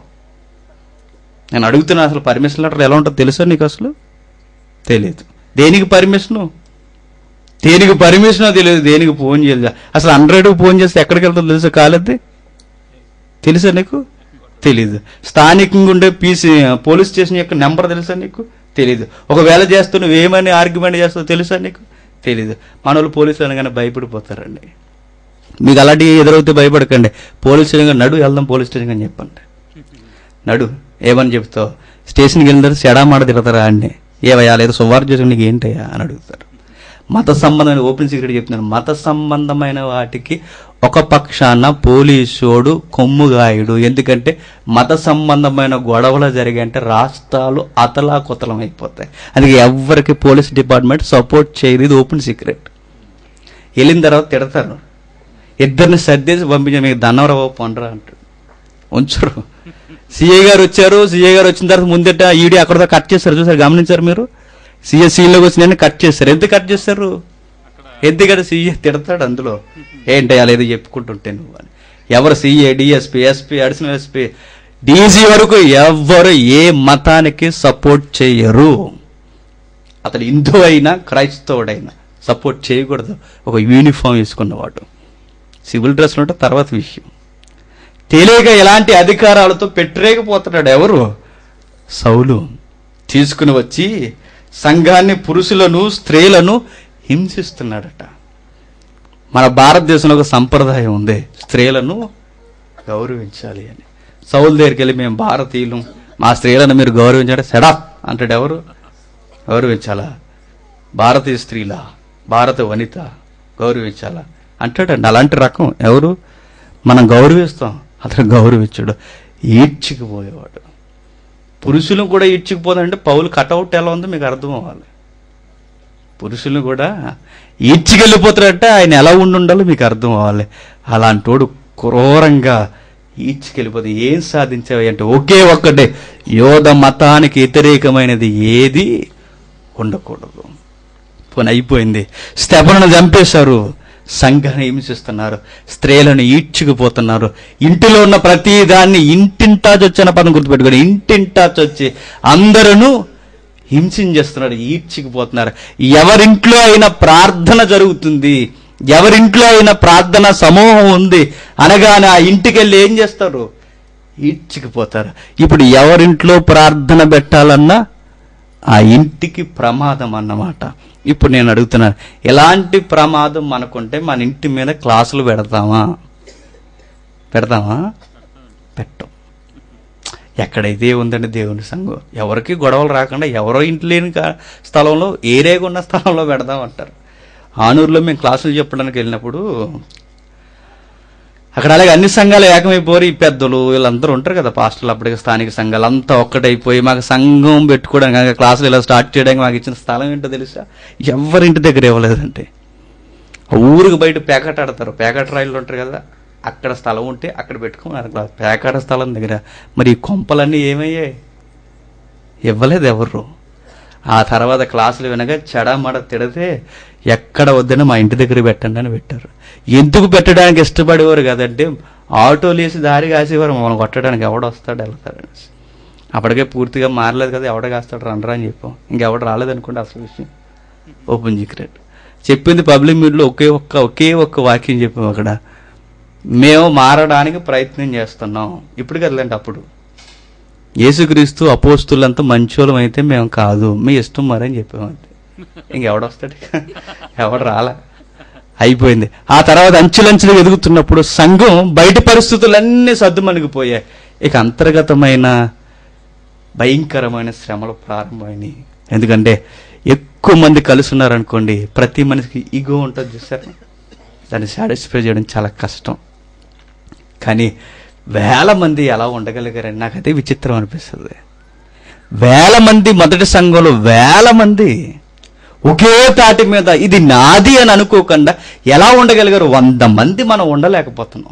నేను అడుగుతున్నా అసలు పర్మిషన్ లెటర్ ఎలా ఉంటుందో తెలుసా నీకు అసలు తెలియదు దేనికి పర్మిషను దేనికి పర్మిషనో తెలియదు దేనికి ఫోన్ చేయాలి అసలు హండ్రెడ్ ఫోన్ చేస్తే ఎక్కడికి వెళ్తుందో తెలుసా కాలేద్ది తెలుసా నీకు తెలీదు స్థానికంగా ఉండే పీసీ పోలీస్ స్టేషన్ యొక్క నెంబర్ తెలుసా నీకు తెలీదు ఒకవేళ చేస్తూ నువ్వు ఏమని ఆర్గ్యుమెంట్ చేస్తావు తెలుసా నీకు తెలీదు మన వాళ్ళు పోలీసులు అనగానే భయపడిపోతారండి మీకు అలాంటివి ఎదురవుతే భయపడకండి పోలీస్ స్టేషన్ నడు వెళ్దాం పోలీస్ స్టేషన్ అని చెప్పండి నడు ఏమని చెప్తావు స్టేషన్కి వెళ్ళిన తర్వాత సెడామాడ తిడతారా అండి ఏవయ్యా లేదా సువారు చేసిన నీకు ఏంటయ్యా అని అడుగుతారు మత సంబంధమైన ఓపెన్ సీక్రెట్ చెప్తున్నాను మత సంబంధమైన వాటికి ఒక పక్షాన పోలీసోడు కొమ్ముగాయుడు ఎందుకంటే మత సంబంధమైన గొడవలు జరిగాయంటే రాష్ట్రాలు అతలాకుతలం అయిపోతాయి అందుకే ఎవ్వరికి పోలీస్ డిపార్ట్మెంట్ సపోర్ట్ చేయదు ఇది ఓపెన్ సీక్రెట్ వెళ్ళిన తర్వాత తిడతారు ఇద్దరిని సర్దేసి పంపించారు మీకు దన్నవరావు పొండరా అంటాడు ఉంచరు సిఏ గారు వచ్చారు సిఏ గారు వచ్చిన తర్వాత ముందట ఈడీ అక్కడ కట్ చేస్తారు చూసారు గమనించారు మీరు సీఏ సీన్లోకి వచ్చిన కట్ చేస్తారు ఎందుకు కట్ చేస్తారు ఎందుకంటే సీఏ తిడతాడు అందులో ఏంటి అలా ఏదో చెప్పుకుంటుంటే నువ్వు అని ఎవరు CA DSP SP additional SP DC వరకు ఎవరు ఏ మతానికి సపోర్ట్ చేయరు అతడు హిందూ అయినా క్రైస్తవుడైనా సపోర్ట్ చేయకూడదు ఒక యూనిఫామ్ వేసుకున్నవాడు సివిల్ డ్రెస్లో ఉంటే తర్వాత విషయం తెలియక ఎలాంటి అధికారాలతో పెట్టరేకపోతున్నాడు ఎవరు సౌలు తీసుకుని వచ్చి సంఘాన్ని పురుషులను స్త్రీలను హింసిస్తున్నాడట మన భారతదేశంలో ఒక సంప్రదాయం ఉంది స్త్రీలను గౌరవించాలి అని సౌలు దగ్గరికి వెళ్ళి మేము భారతీయులు మా స్త్రీలను మీరు గౌరవించాడు సెడా అంటాడు ఎవరు గౌరవించాలా భారతీయ స్త్రీలా భారత వనిత గౌరవించాలా అంటాడండి అలాంటి రకం ఎవరు మనం గౌరవిస్తాం అతను గౌరవించాడు ఈడ్చికిపోయేవాడు పురుషులను కూడా ఈడ్చికిపోదంటే పౌలు కటౌట్ ఎలా ఉందో మీకు అర్థం అవ్వాలి పురుషులను కూడా ఈడ్చికెళ్ళిపోతారంటే ఆయన ఎలా ఉండి ఉండాలో మీకు అర్థం అవ్వాలి అలాంటోడు క్రూరంగా ఈడ్చికెళ్ళిపోతే ఏం సాధించావి అంటే ఒకే ఒక్కటే యోధ మతానికి వ్యతిరేకమైనది ఏది ఉండకూడదు పోనీ అయిపోయింది స్తెపనను చంపేశారు సంఘాన్ని హింసిస్తున్నారు స్త్రీలను ఈడ్చుకుపోతున్నారు ఇంటిలో ఉన్న ప్రతి దాన్ని ఇంటింటా చొచ్చిన పదం గుర్తుపెట్టుకోండి ఇంటింటా చొచ్చి అందరూ హింసించేస్తున్నాడు ఈడ్చుకుపోతున్నారు ఎవరింట్లో అయినా ప్రార్థన జరుగుతుంది ఎవరింట్లో అయినా ప్రార్థన సమూహం ఉంది అనగానే ఆ ఇంటికి వెళ్ళి ఏం చేస్తారు ఈడ్చుకుపోతారు ఇప్పుడు ఎవరింట్లో ప్రార్థన పెట్టాలన్నా ఆ ఇంటికి ప్రమాదం అన్నమాట ఇప్పుడు నేను అడుగుతున్నాను ఎలాంటి ప్రమాదం మనకుంటే మన ఇంటి మీద క్లాసులు పెడతామా పెడతామా పెట్టం ఎక్కడైతే ఉందండి దేవుని సంఘం ఎవరికి గొడవలు రాకుండా ఎవరో ఇంటి లేని కా- స్థలంలో ఏరియాగా ఉన్న స్థలంలో పెడదామంటారు ఆనూరులో మేము క్లాసులు చెప్పడానికి వెళ్ళినప్పుడు అక్కడ అలాగే అన్ని సంఘాలు ఏకమైపోయి ఈ పెద్దలు వీళ్ళందరూ ఉంటారు కదా పాస్టర్లు అప్పటికి స్థానిక సంఘాలు అంతా ఒక్కటైపోయి మాకు సంఘం పెట్టుకోవడానికి ఇంకా క్లాసులు ఇలా స్టార్ట్ చేయడానికి మాకు ఇచ్చిన స్థలం ఏంటో తెలుసా ఎవరి ఇంటి దగ్గర ఇవ్వలేదంటే ఊరికి బయట ప్యాకెట్ ఆడతారు ప్యాకెట్ రాయిలు ఉంటారు కదా అక్కడ స్థలం ఉంటే అక్కడ పెట్టుకున్నారు క్లాస్ ప్యాకెట్ స్థలం దగ్గర మరి ఈ కొంపలన్నీ ఏమయ్యాయి ఇవ్వలేదు ఎవరు ఆ తర్వాత క్లాసులు వినగా చెడమడ తిడితే ఎక్కడ వద్దని మా ఇంటి దగ్గర పెట్టండి అని పెట్టారు ఎందుకు పెట్టడానికి ఇష్టపడేవారు కదంటే ఆటోలు వేసి దారి కాసేవారు మమ్మల్ని కొట్టడానికి ఎవడు వస్తాడు వెళ్తాడు అనేసి అప్పటికే పూర్తిగా మారలేదు కదా ఎవడ కాస్తాడు రండ్రా అని చెప్పాం ఇంకెవడు రాలేదనుకోండి అసలు విషయం ఓపెన్ సీక్రెట్ చెప్పింది పబ్లిక్ మీట్లో ఒకే ఒక్క ఒకే ఒక్క వాక్యం చెప్పాం అక్కడ మేము మారడానికి ప్రయత్నం చేస్తున్నాం ఇప్పుడు కదలండి అప్పుడు యేసుక్రీస్తు అపోస్తులంతా మంచోళం అయితే మేము కాదు మీ ఇష్టం మరని చెప్పాము అంతే ఇంకెవడొస్తాడు ఎవడు రాలా అయిపోయింది ఆ తర్వాత అంచులంచులు ఎదుగుతున్నప్పుడు సంఘం బయట పరిస్థితులన్నీ సర్దుమణిగిపోయాయి ఇక అంతర్గతమైన భయంకరమైన శ్రమలు ప్రారంభమైనవి ఎందుకంటే ఎక్కువ మంది కలిసి ఉన్నారనుకోండి ప్రతి మనిషికి ఈగో ఉంటుంది చూసారు దాన్ని సాటిస్ఫై చేయడం చాలా కష్టం కానీ వేల మంది ఎలా ఉండగలిగారని నాకైతే విచిత్రం అనిపిస్తుంది వేల మంది మొదటి సంఘంలో వేల మంది ఒకే తాటి మీద ఇది నాది అని అనుకోకుండా ఎలా ఉండగలిగారు వంద మంది మనం ఉండలేకపోతున్నాం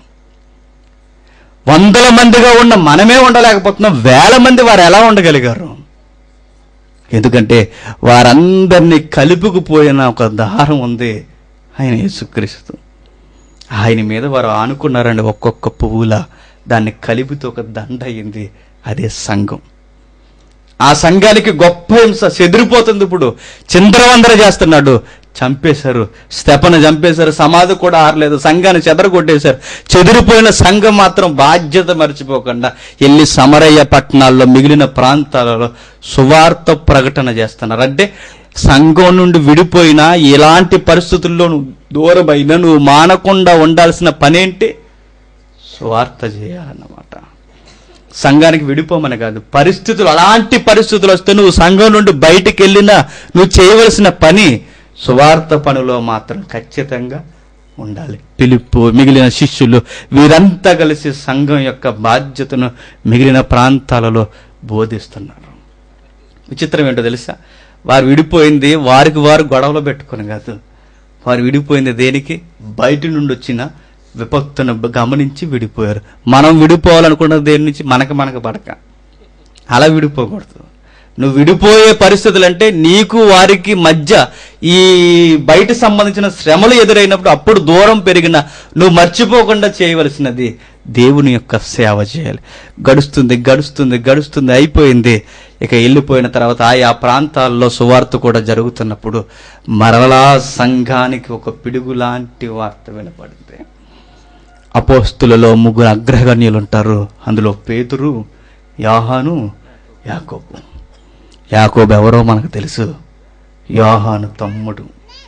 వందల మందిగా ఉన్న మనమే ఉండలేకపోతున్నాం వేల మంది వారు ఎలా ఉండగలిగారు ఎందుకంటే వారందరినీ కలుపుకుపోయిన ఒక దారం ఉంది ఆయన యేసుక్రీస్తు ఆయన మీద వారు ఆనుకున్నారండి ఒక్కొక్క పువ్వుల దాన్ని కలిపితే ఒక దండ అయింది అదే సంఘం ఆ సంఘానికి గొప్ప హింస చెదిరిపోతుంది ఇప్పుడు చిందరవందర చేస్తున్నాడు చంపేశారు స్తెపను చంపేశారు సమాధి కూడా ఆరలేదు సంఘాన్ని చెదరగొట్టేశారు చెదిరిపోయిన సంఘం మాత్రం బాధ్యత మర్చిపోకుండా వెళ్ళి సమరయ్య పట్టణాల్లో మిగిలిన ప్రాంతాలలో సువార్త ప్రకటన చేస్తున్నారు అంటే సంఘం నుండి విడిపోయినా ఎలాంటి పరిస్థితుల్లో నువ్వు దూరమైనా నువ్వు మానకుండా ఉండాల్సిన పనేంటి సువార్త చేయాలన్నమాట సంఘానికి విడిపోమని కాదు పరిస్థితులు అలాంటి పరిస్థితులు వస్తే నువ్వు సంఘం నుండి బయటికి వెళ్ళినా నువ్వు చేయవలసిన పని సువార్త పనిలో మాత్రం ఖచ్చితంగా ఉండాలి పిలుపు మిగిలిన శిష్యులు వీరంతా కలిసి సంఘం యొక్క బాధ్యతను మిగిలిన ప్రాంతాలలో బోధిస్తున్నారు విచిత్రం ఏంటో తెలుసా వారు విడిపోయింది వారికి వారు గొడవలు పెట్టుకొని కాదు వారు విడిపోయింది దేనికి బయట నుండి వచ్చిన విపత్తును గమనించి విడిపోయారు మనం విడిపోవాలనుకున్నది దేని నుంచి మనకు మనకు పడక అలా విడిపోకూడదు నువ్వు విడిపోయే పరిస్థితులు అంటే నీకు వారికి మధ్య ఈ బయట సంబంధించిన శ్రమలు ఎదురైనప్పుడు అప్పుడు దూరం పెరిగిన నువ్వు మర్చిపోకుండా చేయవలసినది దేవుని యొక్క సేవ చేయాలి గడుస్తుంది గడుస్తుంది గడుస్తుంది అయిపోయింది ఇక వెళ్ళిపోయిన తర్వాత ఆయా ప్రాంతాల్లో సువార్త కూడా జరుగుతున్నప్పుడు మరలా సంఘానికి ఒక పిడుగు లాంటి వార్త వినపడింది అపోస్తులలో ముగ్గురు అగ్రగణ్యులు ఉంటారు అందులో పేతురు యాహాను యాకోబు యాకోబు ఎవరో మనకు తెలుసు యోహాను తమ్ముడు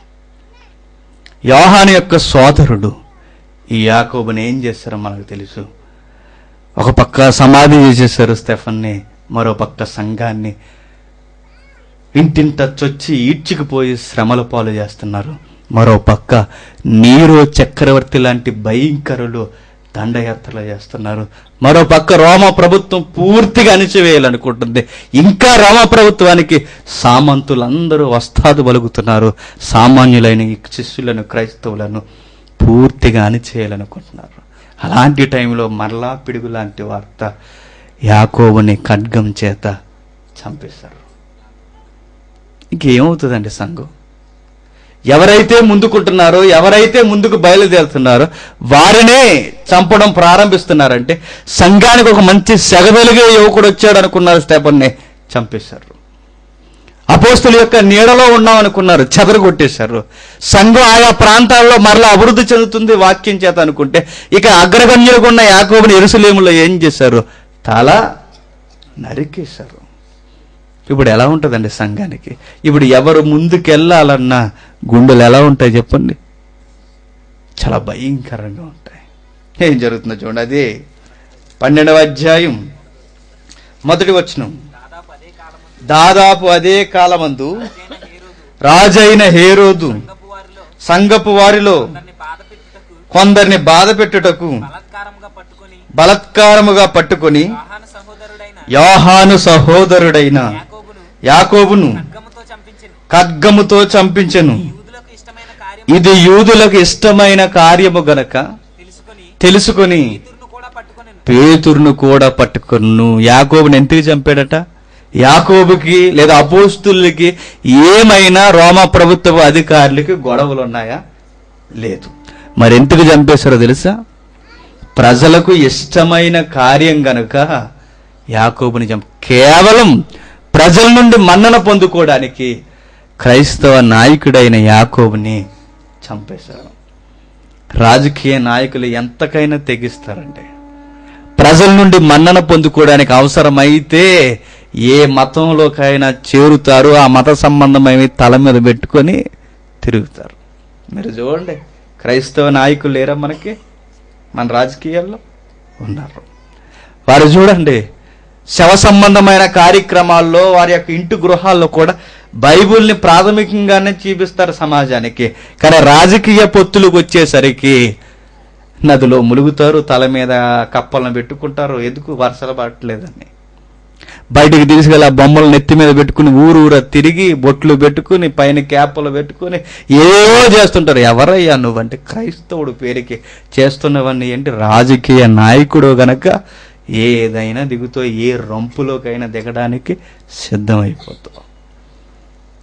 యోహాను యొక్క సోదరుడు ఈ యాకోబుని ఏం చేస్తారో మనకు తెలుసు ఒక పక్క సమాధి చేసేసారు స్టెఫన్ని మరో పక్క సంఘాన్ని ఇంటింట చొచ్చి ఈడ్చుకుపోయి శ్రమల పాలు చేస్తున్నారు మరో పక్క నీరో చక్రవర్తి లాంటి భయంకరులు దండయాత్రలు చేస్తున్నారు మరో పక్క రోమ ప్రభుత్వం పూర్తిగా అణిచివేయాలనుకుంటుంది ఇంకా రోమ ప్రభుత్వానికి సామంతులందరూ వస్తాదు పలుకుతున్నారు సామాన్యులైన ఈ శిష్యులను క్రైస్తవులను పూర్తిగా అణిచేయాలనుకుంటున్నారు అలాంటి టైంలో మరలా పిడుగు లాంటి వార్త యాకోబుని ఖడ్గం చేత చంపేశారు ఇంకేమవుతుందండి సంఘం ఎవరైతే ముందుకుంటున్నారో ఎవరైతే ముందుకు బయలుదేరుతున్నారో వారినే చంపడం ప్రారంభిస్తున్నారంటే సంఘానికి ఒక మంచి సెగవెలిగే యువకుడు వచ్చాడు అనుకున్నారు స్టెపన్ని చంపేశారు అపోస్తుల యొక్క నీడలో ఉన్నాం అనుకున్నారు చెదరగొట్టేశారు సంఘం ఆయా ప్రాంతాల్లో మరలా అభివృద్ధి చెందుతుంది వాక్యం చేత అనుకుంటే ఇక అగ్రగణ్యులకు ఉన్న యాకోబుని ఎరుసలేములో ఏం చేశారు తల నరికేశారు ఇప్పుడు ఎలా ఉంటుందండి సంఘానికి ఇప్పుడు ఎవరు ముందుకెళ్ళాలన్నా గుండెలు ఎలా ఉంటాయి చెప్పండి చాలా భయంకరంగా ఉంటాయి ఏం జరుగుతుందో చూడండి అదే పన్నెండవ అధ్యాయం మొదటి వచనం దాదాపు అదే కాలమందు దాదాపు అదే కాలమందు రాజైన హేరోదు రాజైన హేరోదు సంగపు వారిలో సంగపు వారిలో దాన్ని బాధ పెట్టుటకు కొందరిని బాధ పెట్టుటకు బలాత్కారముగా పట్టుకొని బలత్కారముగా పట్టుకొని ఆహాన సహోదరుడైన యోహాను సహోదరుడైన యాకోబును యాకోబును ఖడ్గముతో చంపించెను ఖడ్గముతో చంపించెను యూదులకు ఇష్టమైన కార్యం ఇది యూదులకు ఇష్టమైన కార్యము గనక తెలుసుకొని తెలుసుకొని పేతురును కూడా పట్టుకొనెను పేతురును కూడా పట్టుకొను యాకోబుని ఎందుకు చంపాడట యాకోబుకి లేదా అపోస్తులకి ఏమైనా రోమ ప్రభుత్వ అధికారులకి గొడవలు ఉన్నాయా లేదు మరి ఎందుకు చంపేశారో తెలుసా ప్రజలకు ఇష్టమైన కార్యం గనుక యాకోబుని చంప కేవలం ప్రజల నుండి మన్నన పొందుకోవడానికి క్రైస్తవ నాయకుడైన యాకోబుని చంపేశారు రాజకీయ నాయకులు ఎంతకైనా తెగిస్తారండి ప్రజల నుండి మన్నన పొందుకోవడానికి అవసరమైతే ఏ మతంలోకైనా చేరుతారు ఆ మత సంబంధమైనవి తల మీద పెట్టుకొని తిరుగుతారు మీరు చూడండి క్రైస్తవ నాయకులు లేరా మనకి మన రాజకీయాల్లో ఉన్నారు వారు చూడండి శవ సంబంధమైన కార్యక్రమాల్లో వారి యొక్క ఇంటి గృహాల్లో కూడా బైబిల్ని ప్రాథమికంగానే చూపిస్తారు సమాజానికి కానీ రాజకీయ పొత్తులకు వచ్చేసరికి నదిలో ములుగుతారు తల మీద కప్పలను పెట్టుకుంటారు ఎందుకు వర్షాలు పడట్లేదని బయటికి తీసుకెళ్ళి ఆ బొమ్మలు నెత్తి మీద పెట్టుకుని ఊరు ఊర తిరిగి బొట్లు పెట్టుకుని పైన క్యాపులు పెట్టుకుని ఏవో చేస్తుంటారు ఎవరయ్యా నువ్వంటే క్రైస్తవుడు పేరుకి చేస్తున్నవన్నీ ఏంటి రాజకీయ నాయకుడు గనక ఏదైనా దిగుతో ఏ రంపులోకైనా దిగడానికి సిద్ధమైపోతావు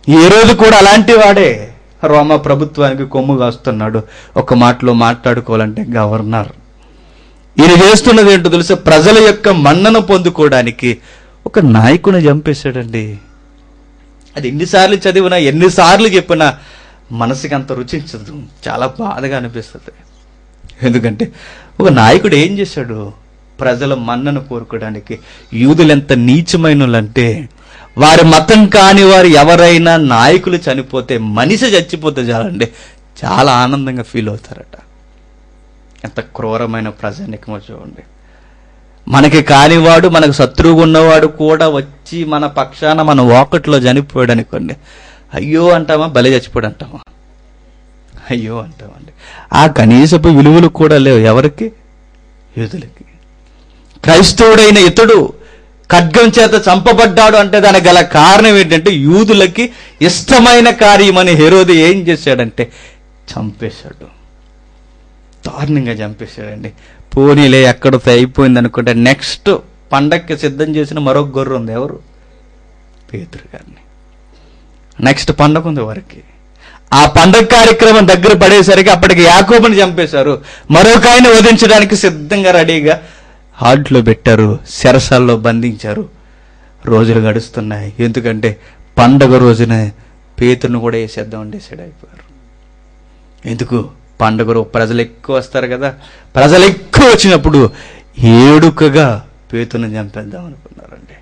ఈ రోజు కూడా అలాంటి వాడే రోమా ప్రభుత్వానికి కొమ్ము కాస్తున్నాడు ఒక మాటలో మాట్లాడుకోవాలంటే గవర్నర్ ఈయన చేస్తున్నది ఏంటో తెలుసా ప్రజల యొక్క మన్నన పొందుకోవడానికి ఒక నాయకుని చంపేశాడండి అది ఎన్నిసార్లు చదివినా ఎన్నిసార్లు చెప్పినా మనసుకి అంత రుచించదు చాలా బాధగా అనిపిస్తుంది ఎందుకంటే ఒక నాయకుడు ఏం చేశాడు ప్రజల మన్నను కోరుకోవడానికి యూదులు ఎంత నీచమైనలంటే వారి మతం కాని వారు ఎవరైనా నాయకులు చనిపోతే మనిషి చచ్చిపోతే చాలండి చాలా ఆనందంగా ఫీల్ అవుతారట ఎంత క్రూరమైన ప్రజానికమో చూడండి మనకి కానివాడు మనకు శత్రువుగా ఉన్నవాడు కూడా వచ్చి మన పక్షాన మన వాకట్లో చనిపోయాడు అనుకోండి అయ్యో అంటామా బలి చచ్చిపోయాడు అంటామా అయ్యో అంటామండి ఆ కనీసపు విలువలు కూడా లేవు ఎవరికి యూదులకి క్రైస్తవుడైన ఇతడు ఖడ్గం చేత చంపబడ్డాడు అంటే దానికి గల కారణం ఏంటంటే యూదులకి ఇష్టమైన కార్యమని హెరోది ఏం చేశాడంటే చంపేశాడు దారుణంగా చంపేశాడండి పోనీలే ఎక్కడితో అయిపోయింది అనుకుంటే నెక్స్ట్ పండక్కి సిద్ధం చేసిన మరొక గొర్రె ఉంది ఎవరు పేతురు గారిని నెక్స్ట్ పండగ ఉంది వారికి ఆ పండగ కార్యక్రమం దగ్గర పడేసరికి అప్పటికి యాకోబుని చంపేశారు మరొక ఆయన వధించడానికి సిద్ధంగా రెడీగా హార్ట్లో పెట్టారు శరసాల్లో బంధించారు రోజులు గడుస్తున్నాయి ఎందుకంటే పండగ రోజున పేతురును కూడా వేసేద్దాం వండేసాడు అయిపోయారు ఎందుకు పండుగ రోజు ప్రజలు ఎక్కువ వస్తారు కదా ప్రజలు ఎక్కువ వచ్చినప్పుడు ఏడుకగా పేతును చంపేద్దాం అనుకున్నారండి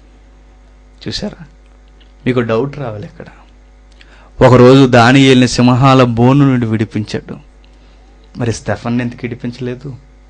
చూసారా మీకు డౌట్ రావాలి ఇక్కడ ఒకరోజు దానియేలిని సింహాల బోను నుండి విడిపించాడు మరి స్టెఫన్ ఎందుకు విడిపించలేదు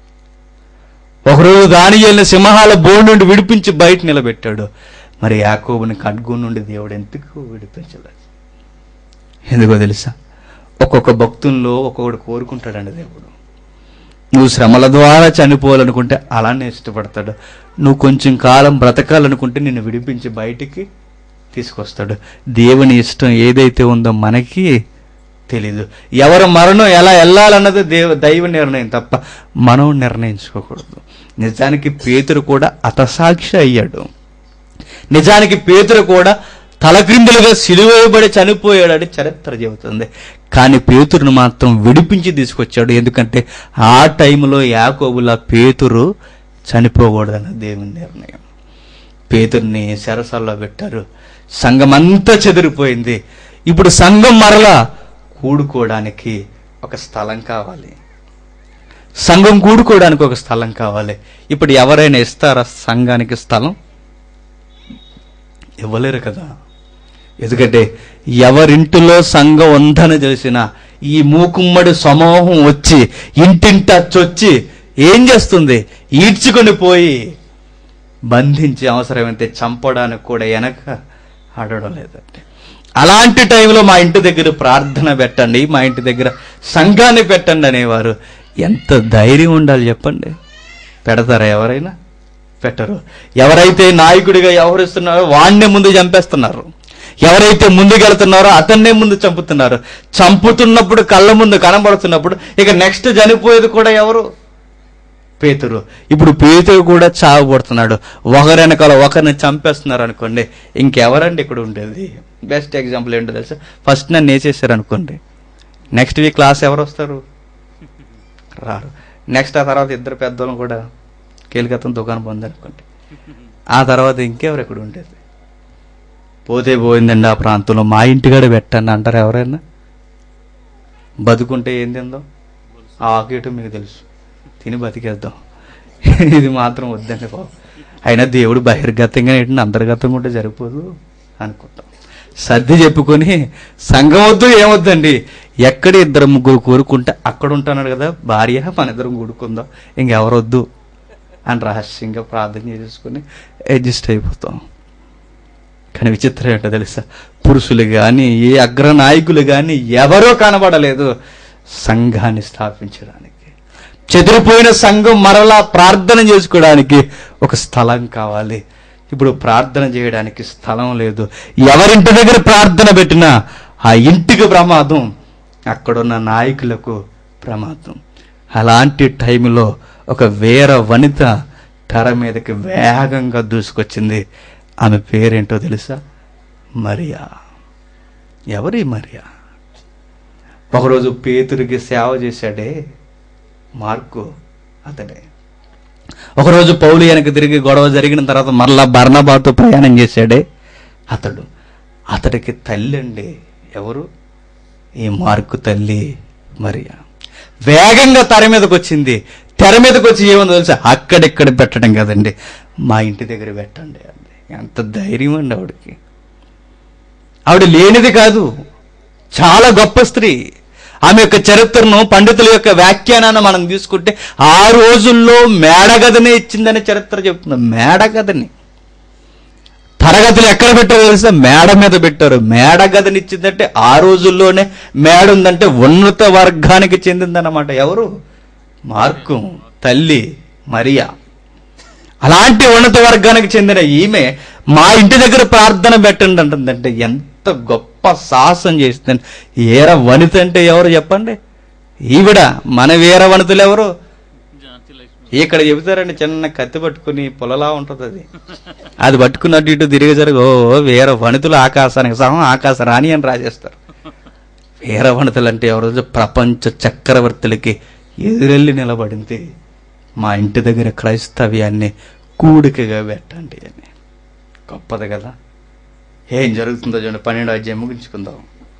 ఒకరోజు దానియేలిని సింహాల బోను నుండి విడిపించి బయట నిలబెట్టాడు మరి యాకోబుని ఖడ్గు నుండి దేవుడు ఎందుకు విడిపించలేదు ఎందుకో తెలుసా ఒక్కొక్క భక్తుల్లో ఒక్కొక్కడు కోరుకుంటాడండి దేవుడు నువ్వు శ్రమల ద్వారా చనిపోవాలనుకుంటే అలానే ఇష్టపడతాడు నువ్వు కొంచెం కాలం బ్రతకాలనుకుంటే నిన్ను విడిపించి బయటికి తీసుకొస్తాడు దేవుని ఇష్టం ఏదైతే ఉందో మనకి తెలీదు ఎవరి మరణం ఎలా వెళ్ళాలన్నది దేవ దైవ నిర్ణయం తప్ప మనం నిర్ణయించుకోకూడదు నిజానికి పేతురు కూడా అతసాక్షి అయ్యాడు నిజానికి పేతురు కూడా తలక్రిందులుగా సిలువేయబడి చనిపోయాడని చరిత్ర చెబుతుంది కానీ పేతురును మాత్రం విడిపించి తీసుకొచ్చాడు ఎందుకంటే ఆ టైంలో యాకోబుల పేతురు చనిపోకూడదన్న దేవుని నిర్ణయం పేతుర్ని శరసాల్లో పెట్టారు సంఘం అంతా చెదిరిపోయింది ఇప్పుడు సంఘం మరలా కూడుకోవడానికి ఒక స్థలం కావాలి సంఘం కూడుకోవడానికి ఒక స్థలం కావాలి ఇప్పుడు ఎవరైనా ఇస్తారా సంఘానికి స్థలం ఇవ్వలేరు కదా ఎందుకంటే ఎవరింటిలో సంఘం ఉందని తెలిసిన ఈ మూకుమ్మడి సమూహం వచ్చి ఇంటింటచ్చొచ్చి ఏం చేస్తుంది ఈడ్చుకొని పోయి బంధించి అవసరమైతే చంపడానికి కూడా వెనక ఆడడం లేదండి అలాంటి టైంలో మా ఇంటి దగ్గర ప్రార్థన పెట్టండి మా ఇంటి దగ్గర సంఘాన్ని పెట్టండి అనేవారు ఎంత ధైర్యం ఉండాలి చెప్పండి పెడతారా ఎవరైనా పెట్టరు ఎవరైతే నాయకుడిగా వ్యవహరిస్తున్నారో వాణ్ణే ముందు చంపేస్తున్నారు ఎవరైతే ముందుకెళ్తున్నారో అతన్నే ముందు చంపుతున్నారు చంపుతున్నప్పుడు కళ్ళ ముందు కనబడుతున్నప్పుడు ఇక నెక్స్ట్ చనిపోయేది కూడా ఎవరు పేతురు ఇప్పుడు పేతురు కూడా చావబడుతున్నాడు ఒకరి వెనకాల ఒకరిని చంపేస్తున్నారు అనుకోండి ఇంకెవరండి ఇక్కడ ఉండేది బెస్ట్ ఎగ్జాంపుల్ ఏంటో తెలుసా ఫస్ట్ నన్ను వేసేసారు అనుకోండి నెక్స్ట్ వీక్ క్లాస్ ఎవరు వస్తారు రారు నెక్స్ట్ ఆ తర్వాత ఇద్దరు పెద్దోళ్ళు కూడా కీలకత్వం దుకాణం పొందనుకోండి ఆ తర్వాత ఇంకెవరు ఎక్కడ ఉండేది పోతే పోయిందండి ఆ ప్రాంతంలో మా ఇంటికాడ పెట్టండి అంటారు ఎవరైనా బతుకుంటే ఏం తిందాం ఆ ఆకేయటం మీకు తెలుసు తిని బతికేద్దాం ఇది మాత్రం వద్దండి బాబు అయినా దేవుడు బహిర్గతంగా ఏంటంటే అంతర్గతంగా ఉంటే సరిపోదు అనుకుంటాం సర్ది చెప్పుకొని సంఘం వద్దు ఏమొద్దండి ఎక్కడ ఇద్దరు ముగ్గురు కోరుకుంటే అక్కడ ఉంటున్నాడు కదా భార్య మన ఇద్దరం కూడుకుందాం ఇంకెవరొద్దు అని రహస్యంగా ప్రార్థన చేసుకుని అడ్జస్ట్ అయిపోతాం కానీ విచిత్రం ఏంటో తెలుసా పురుషులు కానీ ఏ అగ్ర నాయకులు కానీ ఎవరో కనబడలేదు సంఘాన్ని స్థాపించడానికి చెదిరిపోయిన సంఘం మరలా ప్రార్థన చేసుకోవడానికి ఒక స్థలం కావాలి ఇప్పుడు ప్రార్థన చేయడానికి స్థలం లేదు ఎవరింటి దగ్గర ప్రార్థన పెట్టినా ఆ ఇంటికి ప్రమాదం అక్కడున్న నాయకులకు ప్రమాదం అలాంటి టైంలో ఒక వేర వనిత తెర మీదకి వేగంగా దూసుకొచ్చింది ఆమె పేరేంటో తెలుసా మరియా ఎవరి మరియా ఒకరోజు పేతురికి సేవ చేశాడే మార్కు అతడే ఒకరోజు పౌలు వెనక తిరిగి గొడవ జరిగిన తర్వాత మరలా బర్ణబాతో ప్రయాణం చేశాడే అతడు అతడికి తల్లి అండి ఎవరు ఈ మార్కు తల్లి మరియా వేగంగా తెర మీదకి వచ్చింది తెర మీదకి వచ్చి ఏముందో తెలుసా అక్కడిక్కడ పెట్టడం కదండి మా ఇంటి దగ్గర పెట్టండి అంది ఎంత ధైర్యం అండి ఆవిడకి ఆవిడ లేనిది కాదు చాలా గొప్ప స్త్రీ ఆమె యొక్క చరిత్రను పండితుల యొక్క వ్యాఖ్యానాన్ని మనం తీసుకుంటే ఆ రోజుల్లో మేడగదిని ఇచ్చిందనే చరిత్ర చెప్తుంది మేడగదిని తరగతులు ఎక్కడ పెట్టారో తెలుసా మేడ మీద పెట్టారు మేడ గదిని ఇచ్చిందంటే ఆ రోజుల్లోనే మేడ ఉందంటే ఉన్నత వర్గానికి చెందిందన్నమాట ఎవరు మార్కు తల్లి మరియా అలాంటి ఉన్నత వర్గానికి చెందిన ఈమె మా ఇంటి దగ్గర ప్రార్థన పెట్టండి అంటుందంటే ఎంత గొప్ప సాహసం చేసిందండి ఏర వనిత అంటే ఎవరు చెప్పండి ఈవిడ మన వీర వనితలు ఎవరు ఇక్కడ చెబుతారండి చిన్న కత్తి పట్టుకుని పొలలా ఉంటుంది అది అది పట్టుకుని అటు ఇటు తిరిగి జరుగు ఓ వీర వనితులు ఆకాశానికి సహం ఆకాశ రాణి అని రాజేస్తారు వీర వనితలు అంటే ఎవరు ప్రపంచ చక్రవర్తులకి ఎదురెళ్ళి నిలబడింది మా ఇంటి దగ్గర క్రైస్తవ్యాన్ని కూడికగా పెట్టండి అని గొప్పది కదా ఏం జరుగుతుందో చూడండి పన్నెండో అధ్యాయం ముగించుకుందాం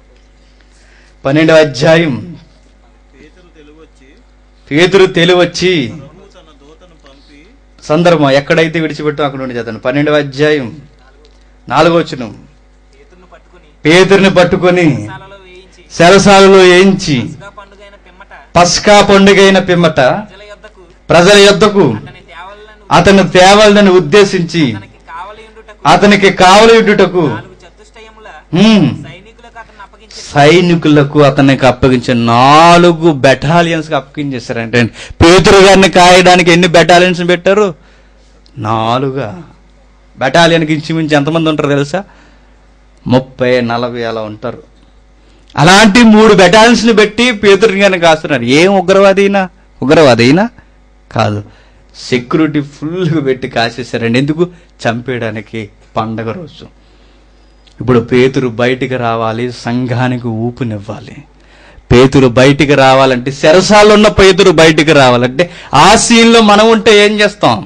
పన్నెండో అధ్యాయం పేతురు తెలుగొచ్చి పేతురు తెలివచ్చి ప్రభు తన దూతను పంపి సందర్భం ఎక్కడైతే విడిచిపెట్టాం అక్కడ నుండి చదవండి పన్నెండవ అధ్యాయం నాలుగో వచనం పేతుర్ను పట్టుకుని పేతురిని పట్టుకొని సాలలో వేయించి సెరసాలలో వేయించి పస్కా పండుగైన పిమ్మట పస్కా పండుగైన పిమ్మట ప్రజల యొద్దకు ప్రజల యొద్దకు అతని దేవలను అతను తేవాలని ఉద్దేశించి అతనికి కావలియుండుటకు అతనికి కావలియుటకు నాలుగు చతుష్టయముల హ్మ్, సైనికులకు అతను అప్పగించి సైనికులకు అతనికి అప్పగించిన నాలుగు బెటాలియన్స్ కి అప్పగించేశారంటే పేతురు గారిని కాయడానికి ఎన్ని బెటాలియన్స్ పెట్టారు నాలుగా బెటాలియన్కి ఇంచుమించి ఎంతమంది ఉంటారు తెలుసా ముప్పై నలభై అలా ఉంటారు అలాంటి మూడు బెటాలియన్స్ ని పెట్టి పేతురు గారిని కాస్తున్నారు ఏం ఉగ్రవాదీనా ఉగ్రవాదీనా కాదు సెక్యూరిటీ ఫుల్గా పెట్టి కాసేశారండి ఎందుకు చంపేయడానికి పండగ రోజు ఇప్పుడు పేతురు బయటికి రావాలి సంఘానికి ఊపునివ్వాలి పేతురు బయటికి రావాలంటే సెరసాల్లో ఉన్న పేతురు బయటికి రావాలంటే ఆ సీన్లో మనం ఉంటే ఏం చేస్తాం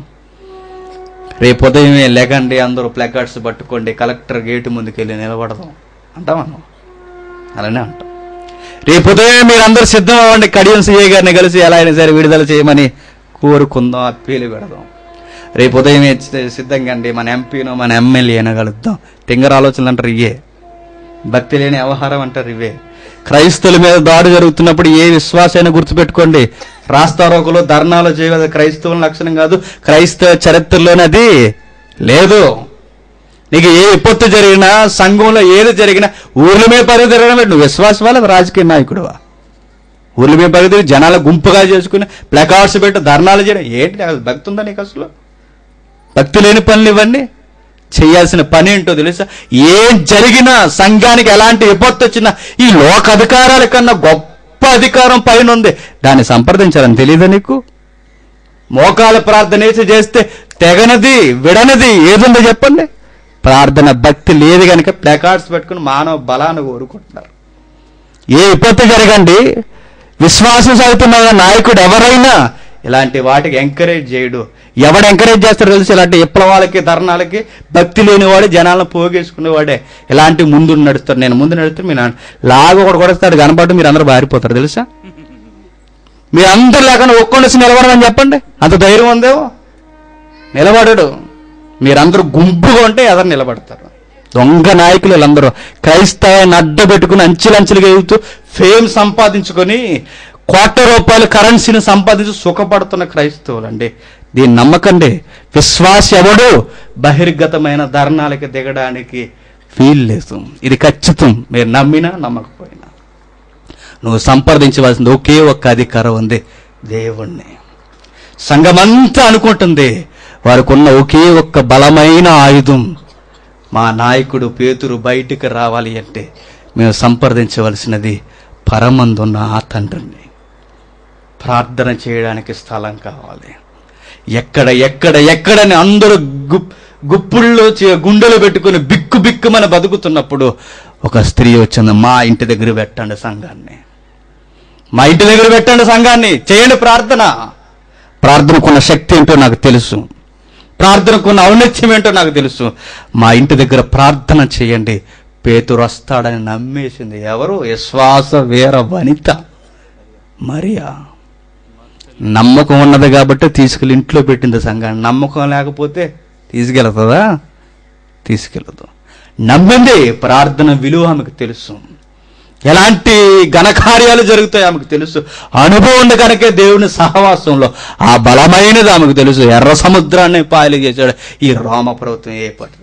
రేపు ఉదయమే లేకండి అందరూ ప్లకార్డ్స్ పట్టుకోండి కలెక్టర్ గేటు ముందుకు వెళ్ళి నిలబడదాం అంటాం మనం అలానే అంటాం రేపు ఉదయం మీరు అందరూ సిద్ధం అవ్వండి కడియం సిఐ గారిని కలిసి ఎలా అయినా సరే విడుదల చేయమని కోరుకుందాం అప్పీలు పెడదాం రేపు ఉదయం సిద్ధంగా అండి మన ఎంపీనో మన ఎమ్మెల్యేనో కలుద్దాం తింగర ఆలోచనలు అంటారు ఇవే భక్తి లేని వ్యవహారం అంటారు ఇవే క్రైస్తవుల మీద దాడి జరుగుతున్నప్పుడు ఏ విశ్వాసైనా గుర్తుపెట్టుకోండి రాస్తారోకలో ధర్నాలు చేయగల క్రైస్తవుల లక్షణం కాదు క్రైస్తవ చరిత్రలోనే అది లేదు నీకు ఏ విపత్తు జరిగినా సంఘంలో ఏది జరిగినా ఊర్ల మీద పరిధి తిరగడం నువ్వు విశ్వాసం వాళ్ళ రాజకీయ నాయకుడువా ఊర్ల మీద పరిధి జనాల గుంపుగా చేసుకుని ప్లకార్డ్స్ పెట్టి ధర్నాలు చేయడం ఏంటి అసలు భక్తి ఉందా నీకు అసలు భక్తి లేని పనులు ఇవన్నీ చేయాల్సిన పని ఏంటో తెలుసా ఏం జరిగినా సంఘానికి ఎలాంటి విపత్తు వచ్చినా ఈ లోక అధికారాల కన్నా గొప్ప అధికారం పైన ఉంది దాన్ని సంప్రదించాలని తెలియదా నీకు మోకాల ప్రార్థన వేసి చేస్తే తెగనది విడనది ఏదుందో చెప్పండి ప్రార్థన భక్తి లేదు కనుక ప్లకార్డ్స్ పెట్టుకుని మానవ బలాన్ని కోరుకుంటున్నారు ఏ విపత్తు జరగండి విశ్వాసం సాగుతున్న నాయకుడు ఎవరైనా ఇలాంటి వాటికి ఎంకరేజ్ చేయడు ఎవడు ఎంకరేజ్ చేస్తారో తెలిసి ఇలాంటి విప్లవాలకి ధర్నాలకి భక్తి లేనివాడు జనాలను పోగేసుకునేవాడే ఇలాంటి ముందు నడుస్తారు నేను ముందు నడుస్తే మీరు లాగా ఒకటి కొడతాడు కనపడి మీరు అందరూ బారిపోతారు తెలుసా మీరు అందరు లేకుండా ఒక్కొండసి నిలబడమని చెప్పండి అంత ధైర్యం ఉందేమో నిలబడడు మీరందరూ గుంపుగా ఉంటే ఎదరు నిలబడతారు దొంగ నాయకులు వీళ్ళందరూ క్రైస్తవాన్ని అడ్డ పెట్టుకుని అంచెలంచెలుగా ఎగుతూ ఫేమ్ సంపాదించుకొని కోట్ల రూపాయల కరెన్సీని సంపాదించి సుఖపడుతున్న క్రైస్తవులు అండి దీన్ని నమ్మకండి విశ్వాస ఎవడు బహిర్గతమైన ధర్నాలకి దిగడానికి ఫీల్ లేదు ఇది ఖచ్చితం మీరు నమ్మినా నమ్మకపోయినా నువ్వు సంప్రదించవలసింది ఒకే ఒక్క అధికారం ఉంది దేవుణ్ణి సంఘమంతా అనుకుంటుంది వారికి ఉన్న ఒకే ఒక్క బలమైన ఆయుధం మా నాయకుడు పేతురు బయటికి రావాలి అంటే మేము సంప్రదించవలసినది పరమందున్న ఆ తండ్రిని ప్రార్థన చేయడానికి స్థలం కావాలి ఎక్కడ ఎక్కడ ఎక్కడని అందరూ గు గుప్పుల్లో చే- గుండెలు పెట్టుకుని బిక్కు బిక్కుమని బతుకుతున్నప్పుడు ఒక స్త్రీ వచ్చింది మా ఇంటి దగ్గర పెట్టండి సంఘాన్ని మా ఇంటి దగ్గర పెట్టండి సంఘాన్ని చేయండి ప్రార్థన ప్రార్థనకున్న శక్తి ఏంటో నాకు తెలుసు ప్రార్థనకున్న ఔన్నత్యం ఏంటో నాకు తెలుసు మా ఇంటి దగ్గర ప్రార్థన చేయండి పేతురు వస్తాడని నమ్మేసింది ఎవరు విశ్వాస వీర వనిత మరియా నమ్మకం ఉన్నది కాబట్టి తీసుకెళ్ళి ఇంట్లో పెట్టింది సంఘాన్ని నమ్మకం లేకపోతే తీసుకెళ్తుందా తీసుకెళ్ళదు నమ్మింది ప్రార్థన విలువ ఆమెకు తెలుసు ఎలాంటి ఘనకార్యాలు జరుగుతాయి ఆమెకు తెలుసు అనుభవం ఉంది కనుకే దేవుని సహవాసంలో ఆ బలమైనది ఆమెకు తెలుసు ఎర్ర సముద్రాన్ని పాయలు చేశాడు ఈ రోమ ప్రభుత్వం ఏ పడుతుంది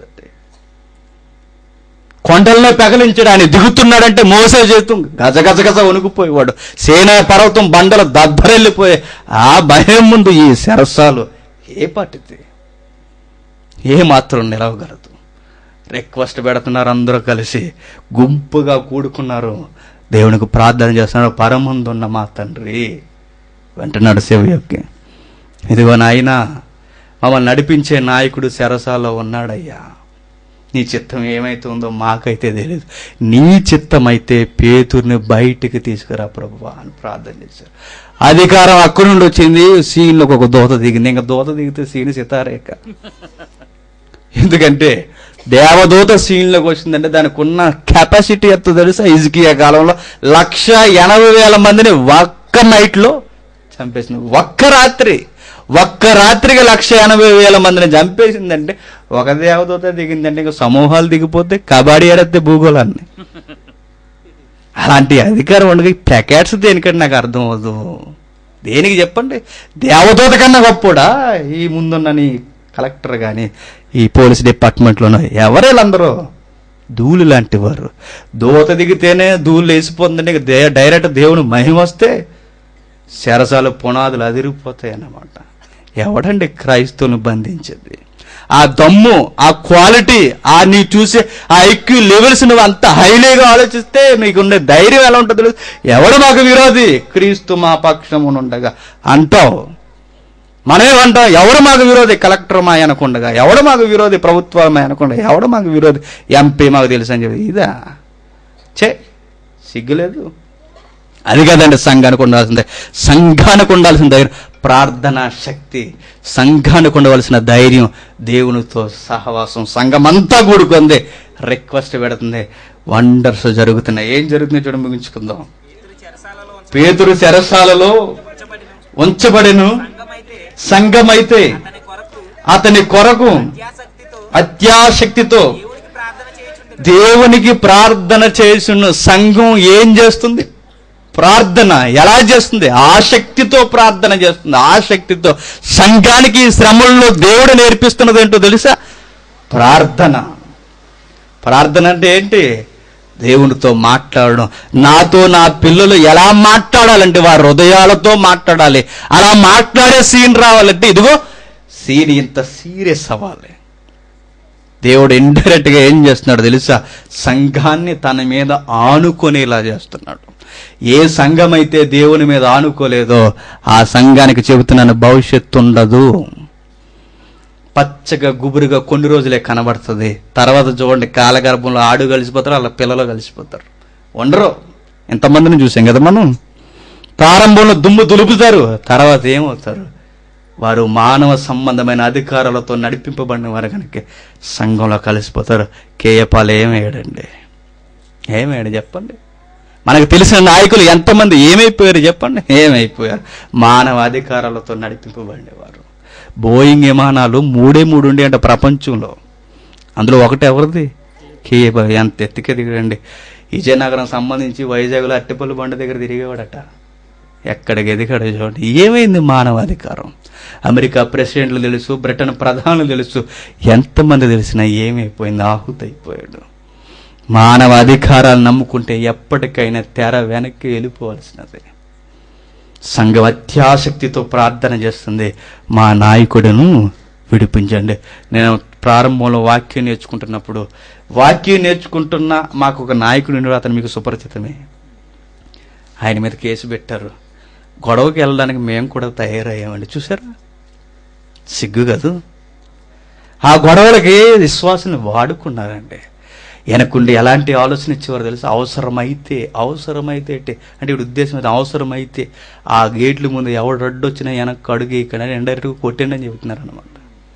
కొండల్లో పెకలించాడు ఆయన దిగుతున్నాడంటే మోసే చేతు గజ గజ గజ వణుకుపోయేవాడు సేనా పర్వతం బండలు దద్దరెళ్ళిపోయే ఆ భయం ముందు ఈ శరసాలు ఏ పట్టింది ఏ మాత్రం నిలవగలదు రిక్వెస్ట్ పెడుతున్నారు అందరూ కలిసి గుంపుగా కూడుకున్నారు దేవునికి ప్రార్థన చేస్తున్నారు పరమందున్న మా తండ్రి వెంటనాడు శివయోగ్కి ఇదిగో నాయన మమ్మల్ని నడిపించే నాయకుడు శరసాలో ఉన్నాడయ్యా నీ చిత్తం ఏమైతే ఉందో మాకైతే తెలియదు నీ చిత్తం అయితే పేతుర్ని బయటికి తీసుకురా ప్రభు అని ప్రార్థన చేశారు అధికారం అక్కడి నుండి వచ్చింది సీన్లోకి ఒక దోత దిగింది ఇంకా దోత దిగితే సీన్ సితారేక ఎందుకంటే దేవదూత సీన్లోకి వచ్చిందంటే దానికి ఉన్న కెపాసిటీ ఎంత తెలుసా ఇజ్కియా కాలంలో లక్ష ఎనభై వేల మందిని ఒక్క నైట్లో చంపేసింది ఒక్క రాత్రి ఒక్క రాత్రికి లక్ష ఎనభై వేల మందిని చంపేసిందంటే ఒక దేవదూత దిగిందంటే ఇంకా సమూహాలు దిగిపోతే కబడ్డీ ఆడేస్తే భూగోళాన్ని అలాంటి అధికారం ఉండగా ప్యాకెట్స్ దేనికంటే నాకు అర్థం అవ్వదు దేనికి చెప్పండి దేవదూత కన్నా గొప్పడా ఈ ముందున్న నీ కలెక్టర్ కానీ ఈ పోలీస్ డిపార్ట్మెంట్లోనూ ఎవరు వీళ్ళందరూ ధూళి లాంటి వారు దూత దిగితేనే ధూళి వేసిపోతుందంటే ఇక దే- డైరెక్ట్ దేవుని మహిమ వస్తే శరసాలు పునాదులు అదిరిపోతాయి అన్నమాట ఎవడండి క్రైస్తవుని బంధించేది ఆ దమ్ము ఆ క్వాలిటీ ఆ నీ చూసే ఆ ఐక్యూ లెవెల్స్ నువ్వు అంత హైలీగా ఆలోచిస్తే నీకుండే ధైర్యం ఎలా ఉంటుందో తెలుసు ఎవడు మాకు విరోధి క్రీస్తు మా పక్షమునుండగా అంటావు మనమేమంటాం ఎవడు మాకు విరోధి కలెక్టర్ మా అనకుండగా ఎవడు మాకు విరోధి ప్రభుత్వం అనకుండా ఎవడు మాకు విరోధి ఎంపీ మాకు తెలుసు అని చెప్పి ఇదా చే సిగ్గులేదు అది కదండి సంఘానికి ఉండాల్సిందే సంఘానికి ఉండాల్సిన ధైర్యం ప్రార్థనా శక్తి సంఘానికి ఉండవలసిన ధైర్యం దేవునితో సహవాసం సంఘమంతా కూడుకుంది రిక్వెస్ట్ పెడుతుంది వండర్స్ జరుగుతున్నాయి ఏం జరుగుతుంది చూడ ముగించుకుందాం పేతురు చెరసాలలో ఉంచ- పేతురు చెరసాలలో ఉంచబడిన ఉంచబడెను సంఘమైతే సంఘమైతే అతని కొరకు అతని కొరకు అత్యాసక్తితో అత్యాశక్తితో దేవునికి ప్రార్థన చేయుచుండెను దేవునికి ప్రార్థన చేసిన సంఘం ఏం చేస్తుంది ప్రార్థన ఎలా చేస్తుంది ఆసక్తితో ప్రార్థన చేస్తుంది ఆసక్తితో సంఘానికి ఈ శ్రమల్లో దేవుడు నేర్పిస్తున్నది ఏంటో తెలుసా ప్రార్థన ప్రార్థన అంటే ఏంటి దేవునితో మాట్లాడడం నాతో నా పిల్లలు ఎలా మాట్లాడాలంటే వారి హృదయాలతో మాట్లాడాలి అలా మాట్లాడే సీన్ రావాలంటే ఇదిగో సీన్ ఇంత సీరియస్ అవ్వాలి దేవుడు ఇండైరెక్ట్ గా ఏం చేస్తున్నాడు తెలుసా సంఘాన్ని తన మీద ఆనుకునేలా చేస్తున్నాడు ఏ సంఘం అయితే దేవుని మీద ఆనుకోలేదో ఆ సంఘానికి చెబుతున్నాను భవిష్యత్తు ఉండదు పచ్చగా గుబురుగా కొన్ని రోజులే కనబడుతుంది తర్వాత చూడండి కాలగర్భంలో ఆడు కలిసిపోతారు వాళ్ళ పిల్లలు కలిసిపోతారు ఉండరు ఎంతమందిని చూసాం కదా మనం ప్రారంభంలో దుమ్ము దులుపుతారు తర్వాత ఏమవుతారు వారు మానవ సంబంధమైన అధికారాలతో నడిపింపబడిన వారు కనుక సంఘంలో కలిసిపోతారు కేయపాలు ఏమేయడండి ఏమేయడు చెప్పండి మనకు తెలిసిన నాయకులు ఎంతమంది ఏమైపోయారు చెప్పండి ఏమైపోయారు మానవ అధికారాలతో నడిపింపబడినవారు బోయింగ్ విమానాలు మూడే మూడు ఉండే అంట ప్రపంచంలో అందులో ఒకటి ఎవరిది కేబ ఎంత ఎత్తుకే దిగడండి విజయనగరం సంబంధించి వైజాగ్లో అట్టెపల్లి బండ దగ్గర తిరిగేవాడట ఎక్కడికి ఎదిగాడో చూడండి ఏమైంది మానవ అధికారం అమెరికా ప్రెసిడెంట్లు తెలుసు బ్రిటన్ ప్రధానులు తెలుసు ఎంతమంది తెలిసినా ఏమైపోయింది ఆహుతైపోయాడు మానవ అధికారాలు నమ్ముకుంటే ఎప్పటికైనా తెర వెనక్కి వెళ్ళిపోవలసినది సంఘం అత్యాసక్తితో ప్రార్థన చేస్తుంది మా నాయకుడును విడిపించండి నేను ప్రారంభంలో వాక్యం నేర్చుకుంటున్నప్పుడు వాక్యం నేర్చుకుంటున్న మాకు ఒక నాయకుడు ఉన్నాడు, అతను మీకు సుపరిచితమే ఆయన మీద కేసు పెట్టారు గొడవకి వెళ్ళడానికి మేము కూడా తయారయ్యామండి చూసారా సిగ్గు కదూ ఆ గొడవలకి విశ్వాసాన్ని వాడుకున్నారండి వెనకుండి ఎలాంటి ఆలోచన ఇచ్చేవారు తెలుసు అవసరమైతే అవసరమైతే అంటే అంటే ఇప్పుడు ఉద్దేశం అది అవసరమైతే ఆ గేట్ల ముందు ఎవడు రడ్డు వచ్చినా వెనక్కి అడుగు ఇక్కడ ఇండైరెక్ట్గా కొట్టండి అని చెబుతున్నారు అనమాట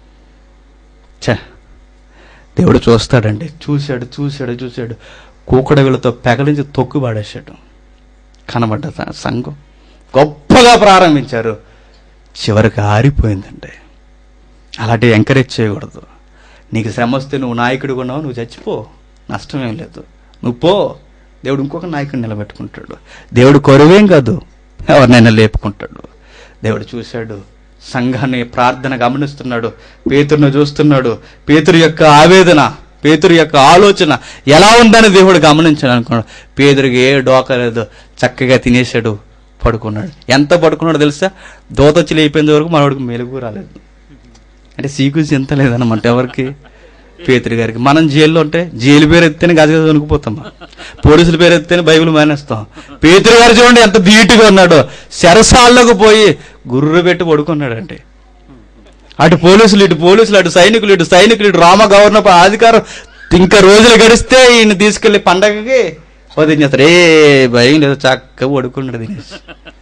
ఛ దేవుడు చూస్తాడండి చూశాడు చూశాడు చూశాడు కూకడవిలతో పెకలించి తొక్కు పాడేశాడు కనబడ్డ స- సంఘం గొప్పగా ప్రారంభించారు చివరికి ఆరిపోయిందండి అలాంటివి ఎంకరేజ్ చేయకూడదు నీకు శ్రమ వస్తే నువ్వు నాయకుడు ఉన్నావు నువ్వు చచ్చిపో నష్టమేం లేదు నువ్వు పో దేవుడు ఇంకొక నాయకుడిని నిలబెట్టుకుంటాడు దేవుడు కొరవేం కాదు ఎవరినైనా లేపుకుంటాడు దేవుడు చూశాడు సంఘాన్ని ప్రార్థన గమనిస్తున్నాడు పేతురును చూస్తున్నాడు పేతురు యొక్క ఆవేదన పేతురు యొక్క ఆలోచన ఎలా ఉందని దేవుడు గమనించాడు అనుకున్నాడు పేదరికి ఏ డోకా లేదు చక్కగా తినేశాడు పడుకున్నాడు ఎంత పడుకున్నాడో తెలుసా దోత వచ్చి లేపేంత వరకు మనవాడికి మెలుగు రాలేదు అంటే సీకు చింత లేదన్నమాట ఎవరికి పేతురు గారికి మనం జైల్లో ఉంటే జైలు పేరు ఎత్తేనే గజగజ వణుకుపోతాం పోలీసుల పేరు ఎత్తేనే బైబిల్ మానేస్తాం పేతురు గారు చూడండి ఎంత ధీటుగా ఉన్నాడో శరసాల్లోకి పోయి గుర్రు పెట్టి పడుకున్నాడండి అటు పోలీసులు ఇటు పోలీసులు అటు సైనికులు ఇటు సైనికులు ఇటు రామ గవర్నర్ అధికారం ఇంకా రోజులు గడిస్తే ఈయన తీసుకెళ్లి పండగకి వదిలేస్తారు ఏ భయం లేదు చక్కగా పడుకున్నాడు దినేష్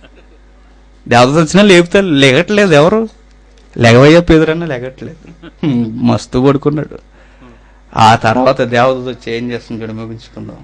దేవత వచ్చినా లేపుతారు లేగట్లేదు ఎవరు లెగవయ్యా పేదరన్నా లెగట్లేదు హ్మ్, మస్తు పడుకున్నాడు ఆ తర్వాత దేవత వచ్చి ఏం చేస్తుంది చూడ ముగించుకుందాం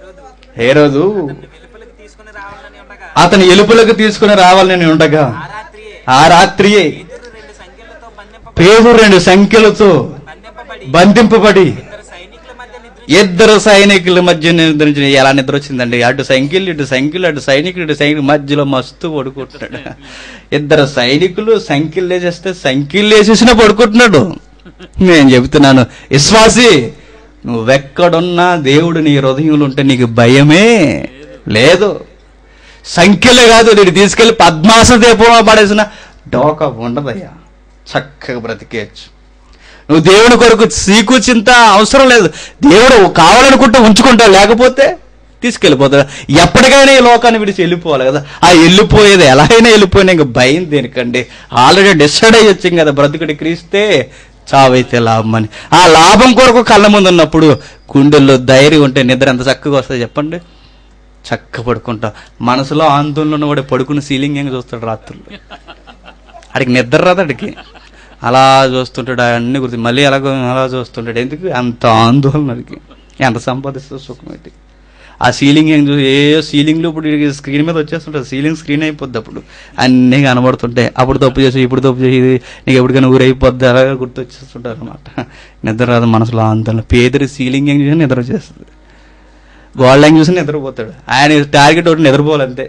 ఏ రోజు వెలుపలికి తీసుకుని రావాలని ఉండగా అతని ఎలుపులకు తీసుకుని రావాలని ఉండగా ఆ రాత్రియే ఆ రాత్రియే పేతురు రెండు సంఖ్యలతో బంధింప పేరు రెండు సంఖ్యలతో బంధింపబడి బంధింపబడి ఇద్దరు సైనికుల మధ్య నిద్ర ఇద్దరు సైనికుల మధ్య నిద్రించిన ఎలా నిద్ర వచ్చిందండి అటు సంఖ్యలు ఇటు సంఖ్యలు అటు సైనికులు ఇటు సైనికుల మధ్యలో మస్తు పడుకుంటున్నాడు ఇద్దరు సైనికులు సంఖ్యలు వేసేస్తే సంఖ్యలు వేసేసినా పడుకుంటున్నాడు నేను చెబుతున్నాను విశ్వాసి నువ్వెక్కడున్నా దేవుడు నీ హృదయంలో ఉంటే నీకు భయమే లేదు సంఖ్యలే కాదు నేను తీసుకెళ్లి పద్మాస దీపంలో పడేసిన డోకా ఉండదయ్యా చక్కగా బ్రతికేయచ్చు నువ్వు దేవుని కొరకు సీకు చింత అవసరం లేదు దేవుడు కావాలనుకుంటే ఉంచుకుంటావు లేకపోతే తీసుకెళ్ళిపోతాడు ఎప్పటికైనా ఈ లోకాన్ని విడిచి వెళ్ళిపోవాలి కదా ఆ వెళ్ళిపోయేది ఎలా అయినా వెళ్ళిపోయినా ఇంక భయం దేనికండి ఆల్రెడీ డిసైడ్ అయ్యొచ్చు కదా బ్రతుకుడి క్రీస్తే చావైతే లాభం అని ఆ లాభం కొరకు కళ్ళ ముందు ఉన్నప్పుడు గుండెల్లో ధైర్యం ఉంటే నిద్ర ఎంత చక్కగా వస్తుంది చెప్పండి చక్క పడుకుంటా మనసులో ఆందోళన ఉన్నవాడు పడుకుని సీలింగ్ ఏం చూస్తాడు రాత్రులు ఆడికి నిద్ర రాదు ఆడికి అలా చూస్తుంటాడు అన్ని గుర్తు మళ్ళీ అలాగ అలా చూస్తుంటాడు ఎందుకు అంత ఆందోళన ఆడికి ఎంత సంపాదిస్తుంది సుఖం ఏంటి ఆ సీలింగ్ ఏం చూ ఏ సీలింగ్లో ఇప్పుడు ఈడికి స్క్రీన్ మీద వచ్చేస్తుంటుంది సీలింగ్ స్క్రీన్ అయిపోద్ది అప్పుడు అన్నీ కనబడుతుంటాయి అప్పుడు తప్పు చేసి ఇప్పుడు తప్పు చేసి ఇది నీకు ఎప్పటికైనా ఊరైపోద్ది అలాగే గుర్తొచ్చేస్తుంటారు అనమాట నిద్ర రాదు మనసులో ఆందోళన పేదరి సీలింగ్ ఏం చూసి నిద్ర వచ్చేస్తుంది గోల్డ్ ఏం చూసి నిద్రపోతాడు ఆయన టార్గెట్ ఒకటి నిద్రపోవాలంతే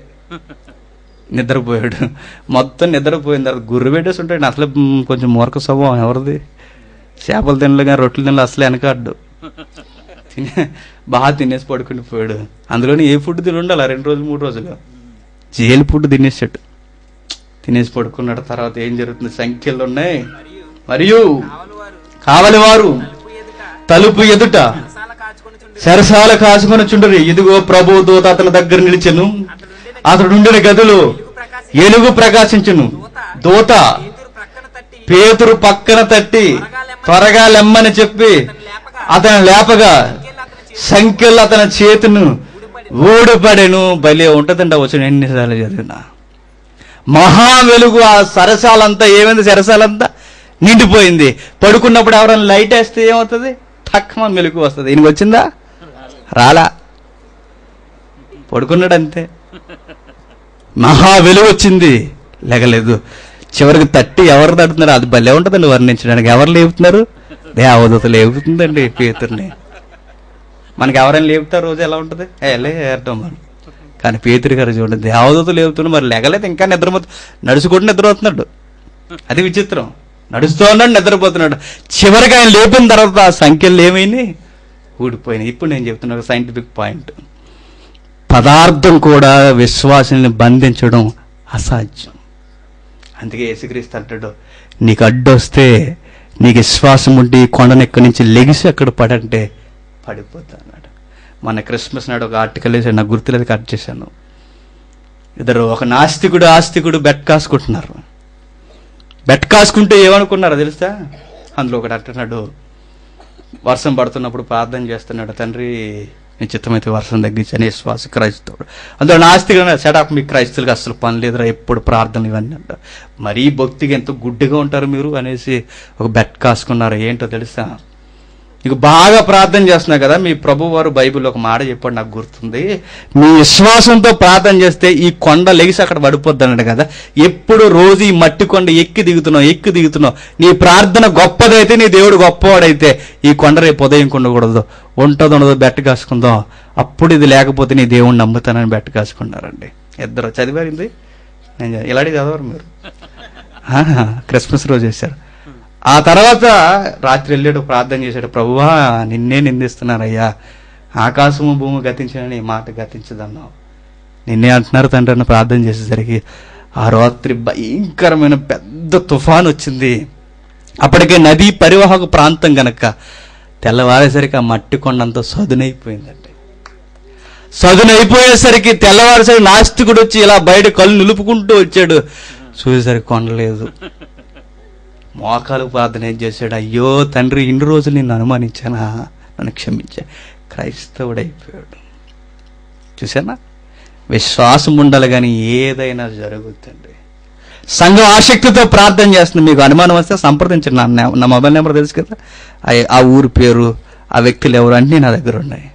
నిద్రపోయాడు మొత్తం నిద్రపోయిన తర్వాత గుర్రు పెట్టేసి ఉంటాడు అసలు మ్, కొంచెం మూర్ఖ స్వభావం ఎవరిది చేపలు తినలు కానీ రొట్టెలు తినలు అసలు వెనకాడ్డు తినే బాగా తినేసి పడుకుని పోయాడు అందులోని ఏ ఫుడ్ తిని ఉండాలి ఆ రెండు రోజులు మూడు రోజులు జైలు ఫుడ్ తినేసాడు తినేసి పడుకున్నాడు తర్వాత ఏం జరుగుతుంది సంఖ్యలు ఉన్నాయి మరియు కావలి వారు కావలి వారు తలుపు ఎదుట తలుపు ఎదుట రసాల కాచుకొని చుండి సరసాల కాసుకొని చుండరు ఇదిగో ప్రభు దూత అతని దగ్గర నిలిచెను అతడు ఉండిన గదిలో ఎలుగు ప్రకాశించును దూత పేతురు ప్రక్కన తట్టి పేతురు పక్కన తట్టి త్వరగా లెమ్మని చెప్పి అతని లేపగా సంఖ్యలు అతని చేతును ఊడిపడెను భలే ఉంటదండి వచ్చిన ఎన్నిసార్లు చదివినా మహా వెలుగు ఆ సరసాలంతా ఏమైంది సరసాలంతా నిండిపోయింది పడుకున్నప్పుడు ఎవరైనా లైట్ వేస్తే ఏమవుతుంది తక్కువ మెలుగు వస్తుంది ఈయనకి వచ్చిందా రాలా పడుకున్నాడు అంతే మహా వెలుగు వచ్చింది లేగలేదు చివరికి తట్టి ఎవరు తడుతున్నారు అది భలే ఉంటుందండి వర్ణించడానికి ఎవరు లేపుతున్నారు దేవదూత లేపుతుందండి పేతుర్ని మనకి ఎవరైనా లేపుతారు రోజు ఎలా ఉంటుంది ఏ ఏరటం మనం కానీ పేతురు గారు చూడండి దేవదూత లేపుతున్నాడు మరి లేగలేదు ఇంకా నిద్రపోతు నడుచుకుంటూ నిద్రపోతున్నాడు అది విచిత్రం నడుస్తూ ఉన్నాడు నిద్రపోతున్నాడు చివరికి ఆయన లేపిన తర్వాత ఆ సంఖ్యలు ఏమైనాయి ఊడిపోయినాయి ఇప్పుడు నేను చెప్తున్నా సైంటిఫిక్ పాయింట్ పదార్థం కూడా విశ్వాసాన్ని బంధించడం అసాధ్యం అందుకే యేసుక్రీస్తు అంటాడు నీకు అడ్డొస్తే నీకు విశ్వాసం ఉండి ఈ కొండనెక్కడి నుంచి లెగిసి అక్కడ పడంటే పడిపోతా అన్నాడు మన క్రిస్మస్ నాడు ఒక ఆర్టికల్ వేసాడు నాకు గుర్తులేదు కట్ చేశాను ఇద్దరు ఒక నాస్తికుడు ఆస్తికుడు బెట్ కాసుకుంటున్నారు బెట్ కాసుకుంటే ఏమనుకున్నారో తెలుసా అందులో ఒకటి అంటున్నాడు వర్షం పడుతున్నప్పుడు ప్రార్థన చేస్తున్నాడు తండ్రి నీ చిత్తమైతే వర్షం తగ్గించని విశ్వాస క్రైస్తవుడు అందులో నాస్తిగా సెటప్ మీ క్రైస్తువులకు అసలు పని లేదురా ఎప్పుడు ప్రార్థనలు ఇవన్నీ అంట మరీ భక్తిగా ఎంతో గుడ్డిగా ఉంటారు మీరు అనేసి ఒక బెట్ కాసుకున్నారు ఏంటో తెలుసా నీకు బాగా ప్రార్థన చేస్తున్నా కదా మీ ప్రభు వారు బైబిల్లో ఒక మాట చెప్పాడు నాకు గుర్తుంది మీ విశ్వాసంతో ప్రార్థన చేస్తే ఈ కొండ లెగిసి అక్కడ పడిపోద్ది అన్నాడు కదా ఎప్పుడు రోజు ఈ మట్టి కొండ ఎక్కి దిగుతున్నావు ఎక్కి దిగుతున్నావు నీ ప్రార్థన గొప్పదైతే నీ దేవుడు గొప్పవాడైతే ఈ కొండ రేపు ఉదయం ఉండకూడదు ఉంటుందో ఉండదో బెట్ట కాసుకుందాం అప్పుడు ఇది లేకపోతే నీ దేవుడిని నమ్ముతానని బెట్ట కాసుకున్నారండి ఇద్దరు చదివారింది నేను చదివా- ఇలాంటి చదవరు మీరు ఆహా, క్రిస్మస్ రోజు చేశారు ఆ తర్వాత రాత్రి వెళ్ళాడు ప్రార్థన చేశాడు ప్రభువా నిన్నే నిందిస్తున్నారయ్యా ఆకాశము భూమి గతించిన నీ మాట గతించదన్నావు నిన్నే అంటున్నారు తండ్రి అని ప్రార్థన చేసేసరికి ఆ రాత్రి భయంకరమైన పెద్ద తుఫాన్ వచ్చింది అప్పటికే నదీ పరివాహక ప్రాంతం గనక తెల్లవారేసరికి ఆ మట్టి కొండంతా సదునైపోయిందండి సదునైపోయేసరికి తెల్లవారేసరికి నాస్తికుడు వచ్చి ఇలా బయట కళ్ళు నిలుపుకుంటూ వచ్చాడు చూసేసరికి కొండలేదు మోకాలు ప్రార్థన ఏం చేశాడు అయ్యో తండ్రి ఇన్ని రోజులు నిన్ను అనుమానించానా నన్ను క్షమించా క్రైస్తవుడైపోయాడు చూసానా విశ్వాసం ఉండాలి కానీ ఏదైనా జరుగుతుంది సంఘం ఆసక్తితో ప్రార్థన చేస్తుంది మీకు అనుమానం వస్తే సంప్రదించండి నా నె- నా మొబైల్ నెంబర్ తెలుసు కదా ఆ- ఆ ఊరి పేరు ఆ వ్యక్తులు ఎవరు అన్నీ నా దగ్గర ఉన్నాయి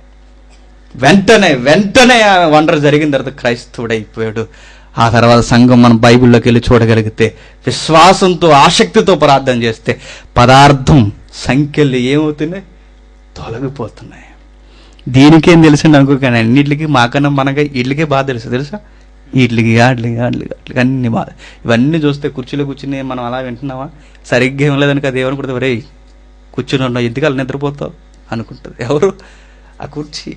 వెంటనే వెంటనే ఆ వండర్ జరిగిన తర్వాత క్రైస్తవుడైపోయాడు ఆ తర్వాత సంఘం మనం బైబిల్లోకి వెళ్ళి చూడగలిగితే విశ్వాసంతో ఆసక్తితో ప్రార్థన చేస్తే పదార్థం సంఖ్యలు ఏమవుతున్నాయి తొలగిపోతున్నాయి దీనికేం తెలిసింది అనుకోకండి అన్నిటికి మాకన్నా మనకి వీళ్ళకే బాగా తెలుసు తెలుసా వీటికి ఆటలకి ఆటలకి ఆటలకి అన్ని బాధ ఇవన్నీ చూస్తే కుర్చీలో కూర్చుని మనం అలా వింటున్నావా సరిగ్గా ఏం లేదని కదా ఏమని కూడా రే కూర్చుని ఉన్నావు ఎందుకు అలా నిద్రపోతావు అనుకుంటుంది ఎవరు ఆ కుర్చీ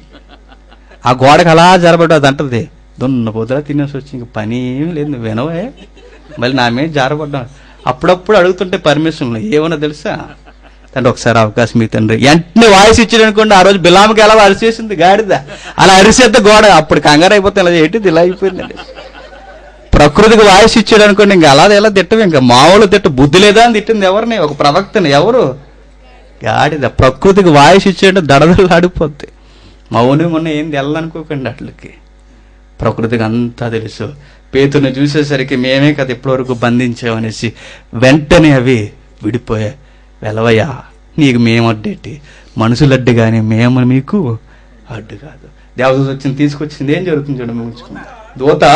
ఆ గోడకు అలా జరబడ్డా అది అంటది దున్న పోతులా తినేసి వచ్చి ఇంక పని ఏమీ లేదు నువ్వు వినవే మళ్ళీ నా మీద జారపడ్డాను అప్పుడప్పుడు అడుగుతుంటే పర్మిషన్లు ఏమన్నా తెలుసా తండ్రి ఒకసారి అవకాశం మీ తండ్రి వెంటనే వాయిస్ ఇచ్చాడు అనుకోండి ఆ రోజు బిలామకి ఎలా అరిచేసింది గాడిద అలా అరిసేద్ద గోడ అప్పుడు కంగారు అయిపోతే ఇలా ఏంటిది ఇలా అయిపోయిందండి ప్రకృతికి వాయిస్ ఇచ్చాడు అనుకోండి ఇంకా అలా ఎలా తిట్టవు ఇంకా మామూలు తిట్ట బుద్ధి లేదా అని తిట్టింది ఎవరిని ఒక ప్రవక్తని ఎవరు గాడిద ప్రకృతికి వాయిస్ ఇచ్చాడు దడదలు ఆడిపోద్ది మౌనం మొన్న ఏం తెల్లనుకోకండి అట్లకి ప్రకృతికి అంతా తెలుసు పేతుని చూసేసరికి మేమే కదా ఇప్పటివరకు బంధించామనేసి వెంటనే అవి విడిపోయాయి వెలవయ్యా నీకు మేము అడ్డేటి మనుషులు అడ్డు కానీ మేము మీకు అడ్డు కాదు దేవదూత వచ్చింది తీసుకొచ్చింది ఏం జరుగుతుంది చూడండి ముగించుకుందాం దూత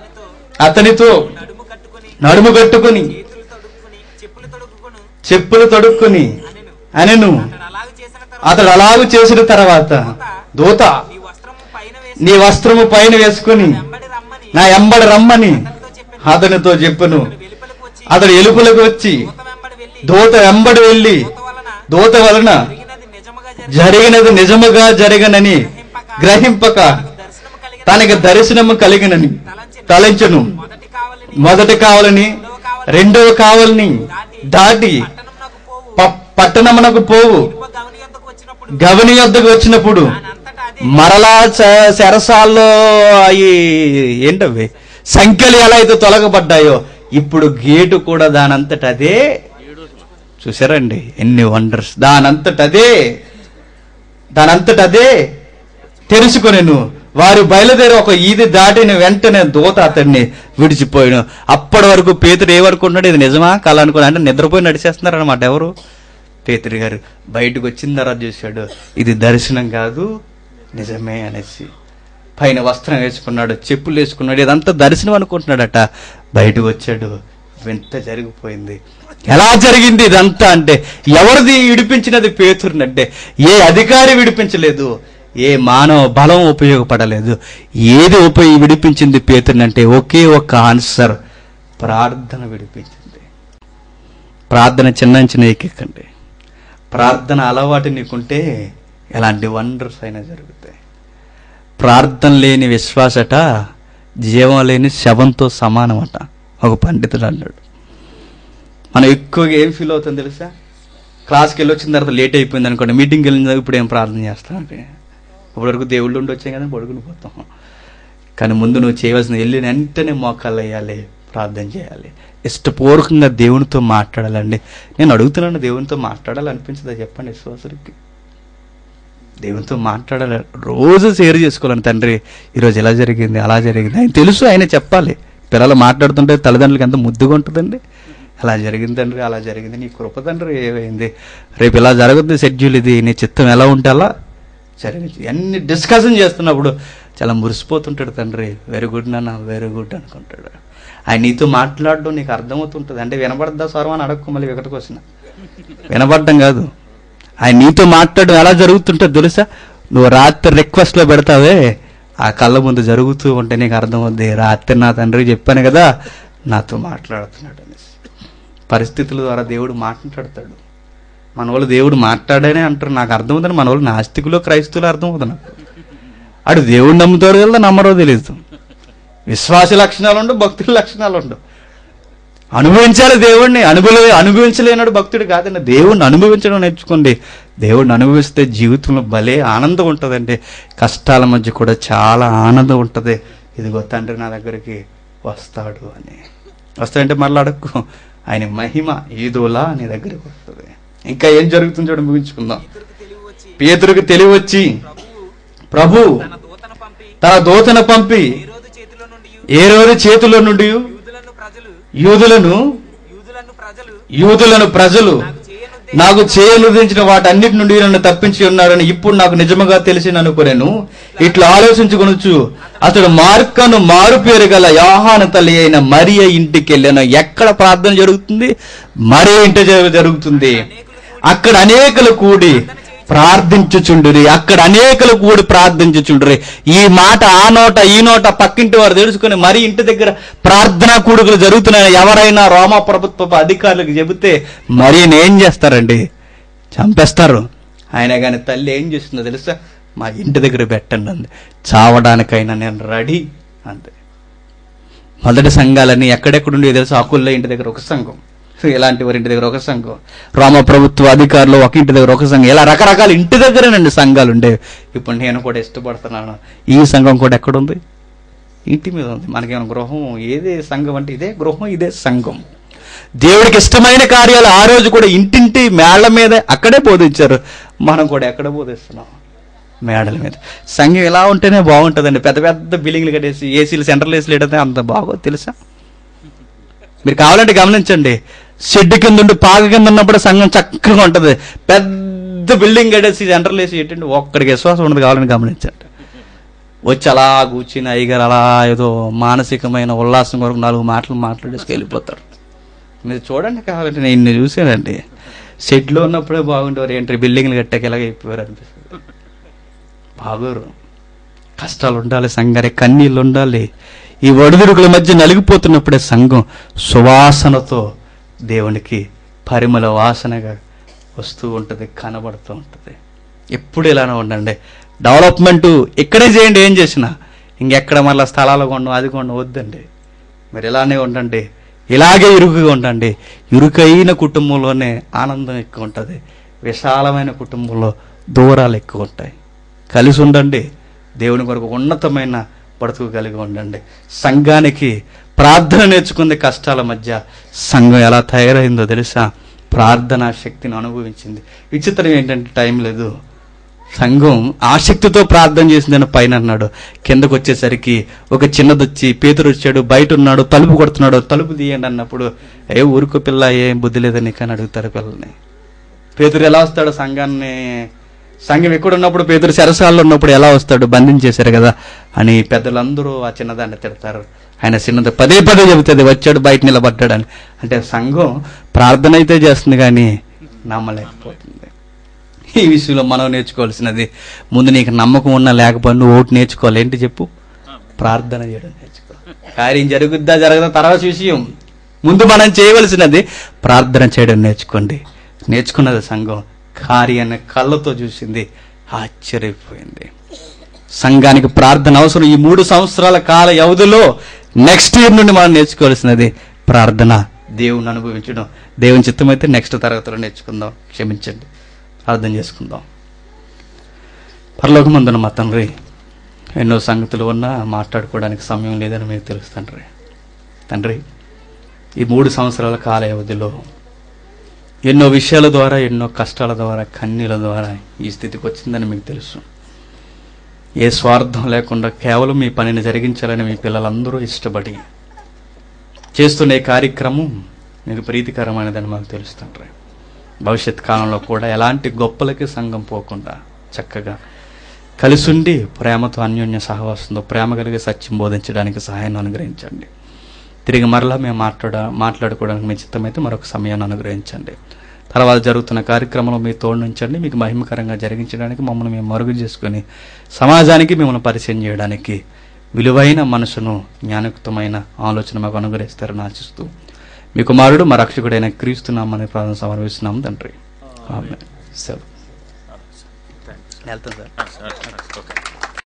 అతనితో నడుము కట్టుకొని నడుము కట్టుకుని చేతులు తొడుక్కుని చెప్పులు తొడుక్కును చెప్పులు తొడుక్కుని అనెను అతడు అలాగ చేసిన తర్వాత అతడు అలాగు చేసిన తర్వాత దూత నీ వస్త్రము పైన వేసి నీ వస్త్రము పైన వేసుకుని వెంబడి రమ్మని నా ఎంబడి రమ్మని అతనితో చెప్పాను అతనితో చెప్పును వెలుపలకు వచ్చి అతడు ఎలుపులకు వచ్చి దూత వెంబడి వెళ్ళి దూత వెంబడి వెళ్ళి దూత వలన దూత వలన జరిగినది నిజముగా జరిగి జరిగినది నిజముగా జరగనని గ్రహింపక దర్శనము కలిగిన తనకి దర్శనము కలిగినని తలంచెను మొదటి కావాలని మొదట కావాలని రెండవ కావాలని దాటి పట్టణం నాకు పోవు ప- పట్టణమునకు పోవు ఇనుప గవని యొద్దకు వచ్చినప్పుడు గవని వద్దకు వచ్చినప్పుడు దానంతటా అదే మరలా చ- చెరసాల్లో అవి ఏంటవి సంఖ్యలు ఎలా అయితే తొలగబడ్డాయో ఇప్పుడు గేటు కూడా దానంతట అదే చూసారండి ఎన్ని వండర్స్ దానంతట అదే దానంతట అదే తెలుసుకొనేను వారు బయలుదేరి ఒక ఈది దాటిన వెంటనే దూత అతన్ని విడిచిపోయాను అప్పటి వరకు పేతుడు ఏ వరకు ఉన్నాడు ఇది నిజమా కళ అనుకుని అంటే నిద్రపోయి నడిచేస్తున్నారు అనమాట ఎవరు పేతుడు గారు బయటకు వచ్చిన తర్వాత చూశాడు ఇది దర్శనం కాదు నిజమే అనేసి పైన వస్త్రం వేసుకున్నాడు చెప్పులు వేసుకున్నాడు ఇదంతా దర్శనం అనుకుంటున్నాడట బయటకు వచ్చాడు వింత జరిగిపోయింది ఎలా జరిగింది ఇదంతా అంటే ఎవరిది విడిపించినది పేతురుని అంటే ఏ అధికారి విడిపించలేదు ఏ మానవ బలం ఉపయోగపడలేదు ఏది ఉపయోగ విడిపించింది పేతురుని అంటే ఒకే ఒక్క ఆన్సర్ ప్రార్థన విడిపించింది ప్రార్థన చిన్న చిన్న ఎక్కండి ప్రార్థన అలవాటు నీకుంటే ఎలాంటి వండర్స్ అయినా జరుగుతాయి ప్రార్థన లేని విశ్వాసట జీవం లేని శవంతో సమానమట ఒక పండితుడు అన్నాడు మనం ఎక్కువగా ఏం ఫీల్ అవుతాం తెలుసా క్లాస్కి వెళ్ళి వచ్చిన తర్వాత లేట్ అయిపోయింది అనుకోండి మీటింగ్కి వెళ్ళిన తర్వాత ఇప్పుడు ఏం ప్రార్థన చేస్తామంటే ఇప్పటివరకు దేవుళ్ళు ఉండి వచ్చాయి కదా పడుకుని పోతాం కానీ ముందు నువ్వు చేయవలసిన వెళ్ళిన వెంటనే మోకాళ్ళు వేయాలి ప్రార్థన చేయాలి ఇష్టపూర్వకంగా దేవునితో మాట్లాడాలండి నేను అడుగుతున్నాను దేవునితో మాట్లాడాలనిపించదా చెప్పండి విశ్వాసులకి దేవునితో మాట్లాడాలి రోజు షేర్ చేసుకోవాలని తండ్రి ఈరోజు ఎలా జరిగింది అలా జరిగింది ఆయన తెలుసు ఆయన చెప్పాలి పిల్లలు మాట్లాడుతుంటే తల్లిదండ్రులకి ఎంత ముద్దుగా ఉంటుందండి అలా జరిగింది తండ్రి అలా జరిగింది నీ కృప తండ్రి ఏమైంది రేపు ఇలా జరుగుతుంది షెడ్యూల్ ఇది నీ చిత్తం ఎలా ఉంటే అలా జరిగింది అన్ని డిస్కషన్ చేస్తున్నప్పుడు చాలా మురిసిపోతుంటాడు తండ్రి వెరీ గుడ్ నాన్న వెరీ గుడ్ అనుకుంటాడు ఆయన నీతో మాట్లాడడం నీకు అర్థమవుతుంటుంది అంటే వినబడద్దా స్వరం అని అడగకు మళ్ళీ వికటకు వచ్చిన వినబడడం కాదు ఆయన నీతో మాట్లాడడం ఎలా జరుగుతుంటుంది తెలుసా నువ్వు రాత్రి రిక్వెస్ట్లో పెడతావే ఆ కళ్ళ ముందు జరుగుతూ ఉంటే నీకు అర్థమవుద్ది రాత్రి నా తండ్రికి చెప్పాను కదా నాతో మాట్లాడుతున్నాడు అనేసి పరిస్థితుల ద్వారా దేవుడు మాట్లాడతాడు మన వాళ్ళు దేవుడు మాట్లాడనే అంటారు నాకు అర్థమవుతుంది మన వాళ్ళు నాస్తికులు క్రైస్తువులు అర్థమవుతుంది నాకు అడు దేవుడు నమ్ముతాడు కదా నమ్మరో తెలియదు విశ్వాస లక్షణాలు ఉండవు భక్తుల లక్షణాలు ఉండవు అనుభవించాలి దేవుడిని అనుభవ అనుభవించలేనాడు భక్తుడు కాదండి దేవుడిని అనుభవించడం నేర్చుకోండి దేవుడిని అనుభవిస్తే జీవితంలో భలే ఆనందం ఉంటుందండి కష్టాల మధ్య కూడా చాలా ఆనందం ఉంటుంది ఇదిగో తండ్రి నా దగ్గరికి వస్తాడు అని వస్తాడంటే మళ్ళీ అడక్కు ఆయన మహిమ ఏదోలా నీ దగ్గరికి వస్తుంది ఇంకా ఏం జరుగుతుంది చూడండి ముగించుకుందాం ఇతరులకు తెలివి వచ్చి పేతురికి తెలివి వచ్చి ప్రభువు ప్రభు తన దూతను పంపి తన దూతను పంపి ఏ రోజు చేతిలో నుండి ఏ రోజు చేతుల్లో నుండి యూదులను ప్రజలు యూదులను యూదులను ప్రజలు యూదులను ప్రజలు నాకు చేయను నాకు చేయనుదించిన వాటన్నిటి నుండి నన్ను తప్పించి ఉన్నారని ఇప్పుడు నాకు నిజముగా తెలిసి అనుకునేను ఇట్లా ఆలోచించుకొనొచ్చు అతడు మార్కను మారు పేరు గల యోహాను తల్లి అయిన మరియ ఇంటికి వెళ్ళాను ఎక్కడ ప్రార్థన జరుగుతుంది మరే ఇంటి జరు- జరుగుతుంది అక్కడ అనేకులు కూడి ప్రార్థించుచుండురి అక్కడ అనేకులు కూడి ప్రార్థించుచుండురి ఈ మాట ఆ నోట ఈ నోట పక్కింటి వారు తెలుసుకుని మరి ఇంటి దగ్గర ప్రార్థనా కూడుకులు జరుగుతున్నాయని ఎవరైనా రోమా ప్రభుత్వ అధికారులకు చెబితే మరి ఏం చేస్తారండి చంపేస్తారు ఆయన కానీ తల్లి ఏం చేస్తుందో తెలుసా మా ఇంటి దగ్గర పెట్టండి అంది చావడానికైనా నేను రెడీ అంతే మొదటి సంఘాలన్నీ ఎక్కడెక్కడుండే తెలుసు ఆకుల్లో ఇంటి దగ్గర ఒక సంఘం ఇలాంటి వారి ఇంటి దగ్గర ఒక సంఘం రామ ప్రభుత్వ అధికారులు ఒక ఇంటి దగ్గర ఒక సంఘం ఇలా రకరకాల ఇంటి దగ్గరేనండి సంఘాలు ఉండేవి ఇప్పుడు నేను కూడా ఇష్టపడుతున్నాను ఈ సంఘం కూడా ఎక్కడుంది ఇంటి మీద ఉంది మనకేమైనా గృహం ఏదే సంఘం అంటే ఇదే గృహం ఇదే సంఘం దేవుడికి ఇష్టమైన కార్యాలు ఆ రోజు కూడా ఇంటింటి మేళ్ల మీద అక్కడే బోధించారు మనం కూడా ఎక్కడ బోధిస్తున్నాం మేడల మీద సంఘం ఇలా ఉంటేనే బాగుంటుందండి పెద్ద పెద్ద బిల్డింగ్లు కట్టేసి ఏసీలు సెంట్రల్ ఏసీలు ఎడితే అంత బాగోదు తెలుసా మీరు కావాలంటే గమనించండి షెడ్ కింద ఉండి పాక కింద ఉన్నప్పుడు సంఘం చక్కగా ఉంటుంది పెద్ద బిల్డింగ్ కట్టేసి సెంట్రల్ ఏసీ ఏంటంటే ఒక్కడికి విశ్వాసం ఉండదు కావాలని గమనించండి వచ్చి అలా కూర్చుని అయ్యగారు అలా ఏదో మానసికమైన ఉల్లాసం కొరకు నాలుగు మాటలు మాట్లాడేసి వెళ్ళిపోతారు మీరు చూడండి కావాలంటే నేను ఇన్ని చూసానండి షెడ్లో ఉన్నప్పుడే బాగుండేవారు ఏంటి బిల్డింగ్లు కట్టాక ఎలాగ అయిపోయారు అనిపిస్తుంది బాగోరు కష్టాలు ఉండాలి సంగారే కన్నీళ్ళు ఉండాలి ఈ ఒడిదుడుకుల మధ్య నలిగిపోతున్నప్పుడే సంఘం సువాసనతో దేవునికి పరిమళ వాసనగా వస్తూ ఉంటుంది కనబడుతూ ఉంటుంది ఎప్పుడు ఇలానే ఉండండి డెవలప్మెంట్ ఇక్కడే చేయండి ఏం చేసినా ఇంకెక్కడ మళ్ళీ స్థలాలు కొండం అది కొండం వద్దండి మీరు ఇలానే ఉండండి ఇలాగే ఇరుకుగా ఉండండి ఇరుకైన కుటుంబంలోనే ఆనందం ఎక్కువ ఉంటుంది విశాలమైన కుటుంబంలో దూరాలు ఎక్కువ ఉంటాయి కలిసి ఉండండి దేవుని కొరకు ఉన్నతమైన బ్రతుకు కలిగి ఉండండి సంఘానికి ప్రార్థన నేర్చుకుంది కష్టాల మధ్య సంఘం ఎలా తయారైందో తెలుసా ప్రార్థనా శక్తిని అనుభవించింది విచిత్రం ఏంటంటే టైం లేదు సంఘం ఆసక్తితో ప్రార్థన చేసిందని పైన అన్నాడు కిందకు వచ్చేసరికి ఒక చిన్నది వచ్చి పేతురు వచ్చాడు బయట ఉన్నాడు తలుపు కొడుతున్నాడు తలుపు తీయండి అన్నప్పుడు ఏ ఊరుకో పిల్ల ఏం బుద్ధి లేదని కానీ అడుగుతారు పిల్లల్ని పేతురు ఎలా వస్తాడు సంఘాన్ని సంఘం ఎక్కడ ఉన్నప్పుడు పేతురు చెరసాల్లో ఉన్నప్పుడు ఎలా వస్తాడు బంధించేశారు కదా అని పెద్దలందరూ ఆ చిన్నదాన్ని తిడతారు ఆయన చిన్నది పదే పదే చెబుతుంది వచ్చాడు బయట నిలబడ్డాడని అంటే సంఘం ప్రార్థన అయితే చేస్తుంది కానీ నమ్మలేకపోతుంది ఈ విషయంలో మనం నేర్చుకోవాల్సినది ముందు నీకు నమ్మకం ఉన్నా లేకపోయినా నువ్వు ఒకటి నేర్చుకోవాలి ఏంటి చెప్పు ప్రార్థన చేయడం నేర్చుకో కార్యం జరుగుద్దా జరగదా తర్వాత విషయం ముందు మనం చేయవలసినది ప్రార్థన చేయడం నేర్చుకోండి నేర్చుకున్నది సంఘం కార్యాన్ని కళ్ళతో చూసింది ఆశ్చర్యపోయింది సంఘానికి ప్రార్థన అవసరం ఈ మూడు సంవత్సరాల కాల వ్యవధిలో నెక్స్ట్ ఇయర్ నుండి మనం నేర్చుకోవాల్సినది ప్రార్థన దేవుని అనుభవించడం దేవుని చిత్తమైతే నెక్స్ట్ తరగతిలో నేర్చుకుందాం క్షమించండి ప్రార్థన చేసుకుందాం పరలోకమందున మా తండ్రి ఎన్నో సంగతులు ఉన్నా మాట్లాడుకోవడానికి సమయం లేదని మీకు తెలుసు తండ్రి తండ్రి ఈ మూడు సంవత్సరాల కాల వ్యవధిలో ఎన్నో విషయాల ద్వారా ఎన్నో కష్టాల ద్వారా కన్నీల ద్వారా ఈ స్థితికి వచ్చిందని మీకు తెలుసు ఏ స్వార్థం లేకుండా కేవలం మీ పనిని జరిగించాలని మీ పిల్లలందరూ ఇష్టపడి చేస్తున్న ఈ కార్యక్రమం మీకు ప్రీతికరమైనదని మాకు తెలుసు తండ్రి భవిష్యత్ కాలంలో కూడా ఎలాంటి గొప్పలకి సంఘం పోకుండా చక్కగా కలిసుండి ప్రేమతో అన్యోన్య సహవాసంతో ప్రేమ కలిగి సత్యం బోధించడానికి సహాయాన్ని అనుగ్రహించండి తిరిగి మరలా మేము మాట్లాడ మాట్లాడుకోవడానికి మీ చిత్తమైతే మరొక సమయాన్ని అనుగ్రహించండి తర్వాత జరుగుతున్న కార్యక్రమంలో మీ తోడు నుంచండి మీకు మహిమకరంగా జరిగించడానికి మమ్మల్ని మేము మరుగు చేసుకుని సమాజానికి మిమ్మల్ని పరిచయం చేయడానికి విలువైన మనసును జ్ఞానయుక్తమైన ఆలోచన మాకు అనుగ్రహిస్తారని ఆశిస్తూ మీ కుమారుడు మా రక్షకుడైన క్రీస్తున్నామని ప్రార్థన సమర్పిస్తున్నాం తండ్రి ఆమేన్. సెలవు వెళ్తాం సార్ ఓకే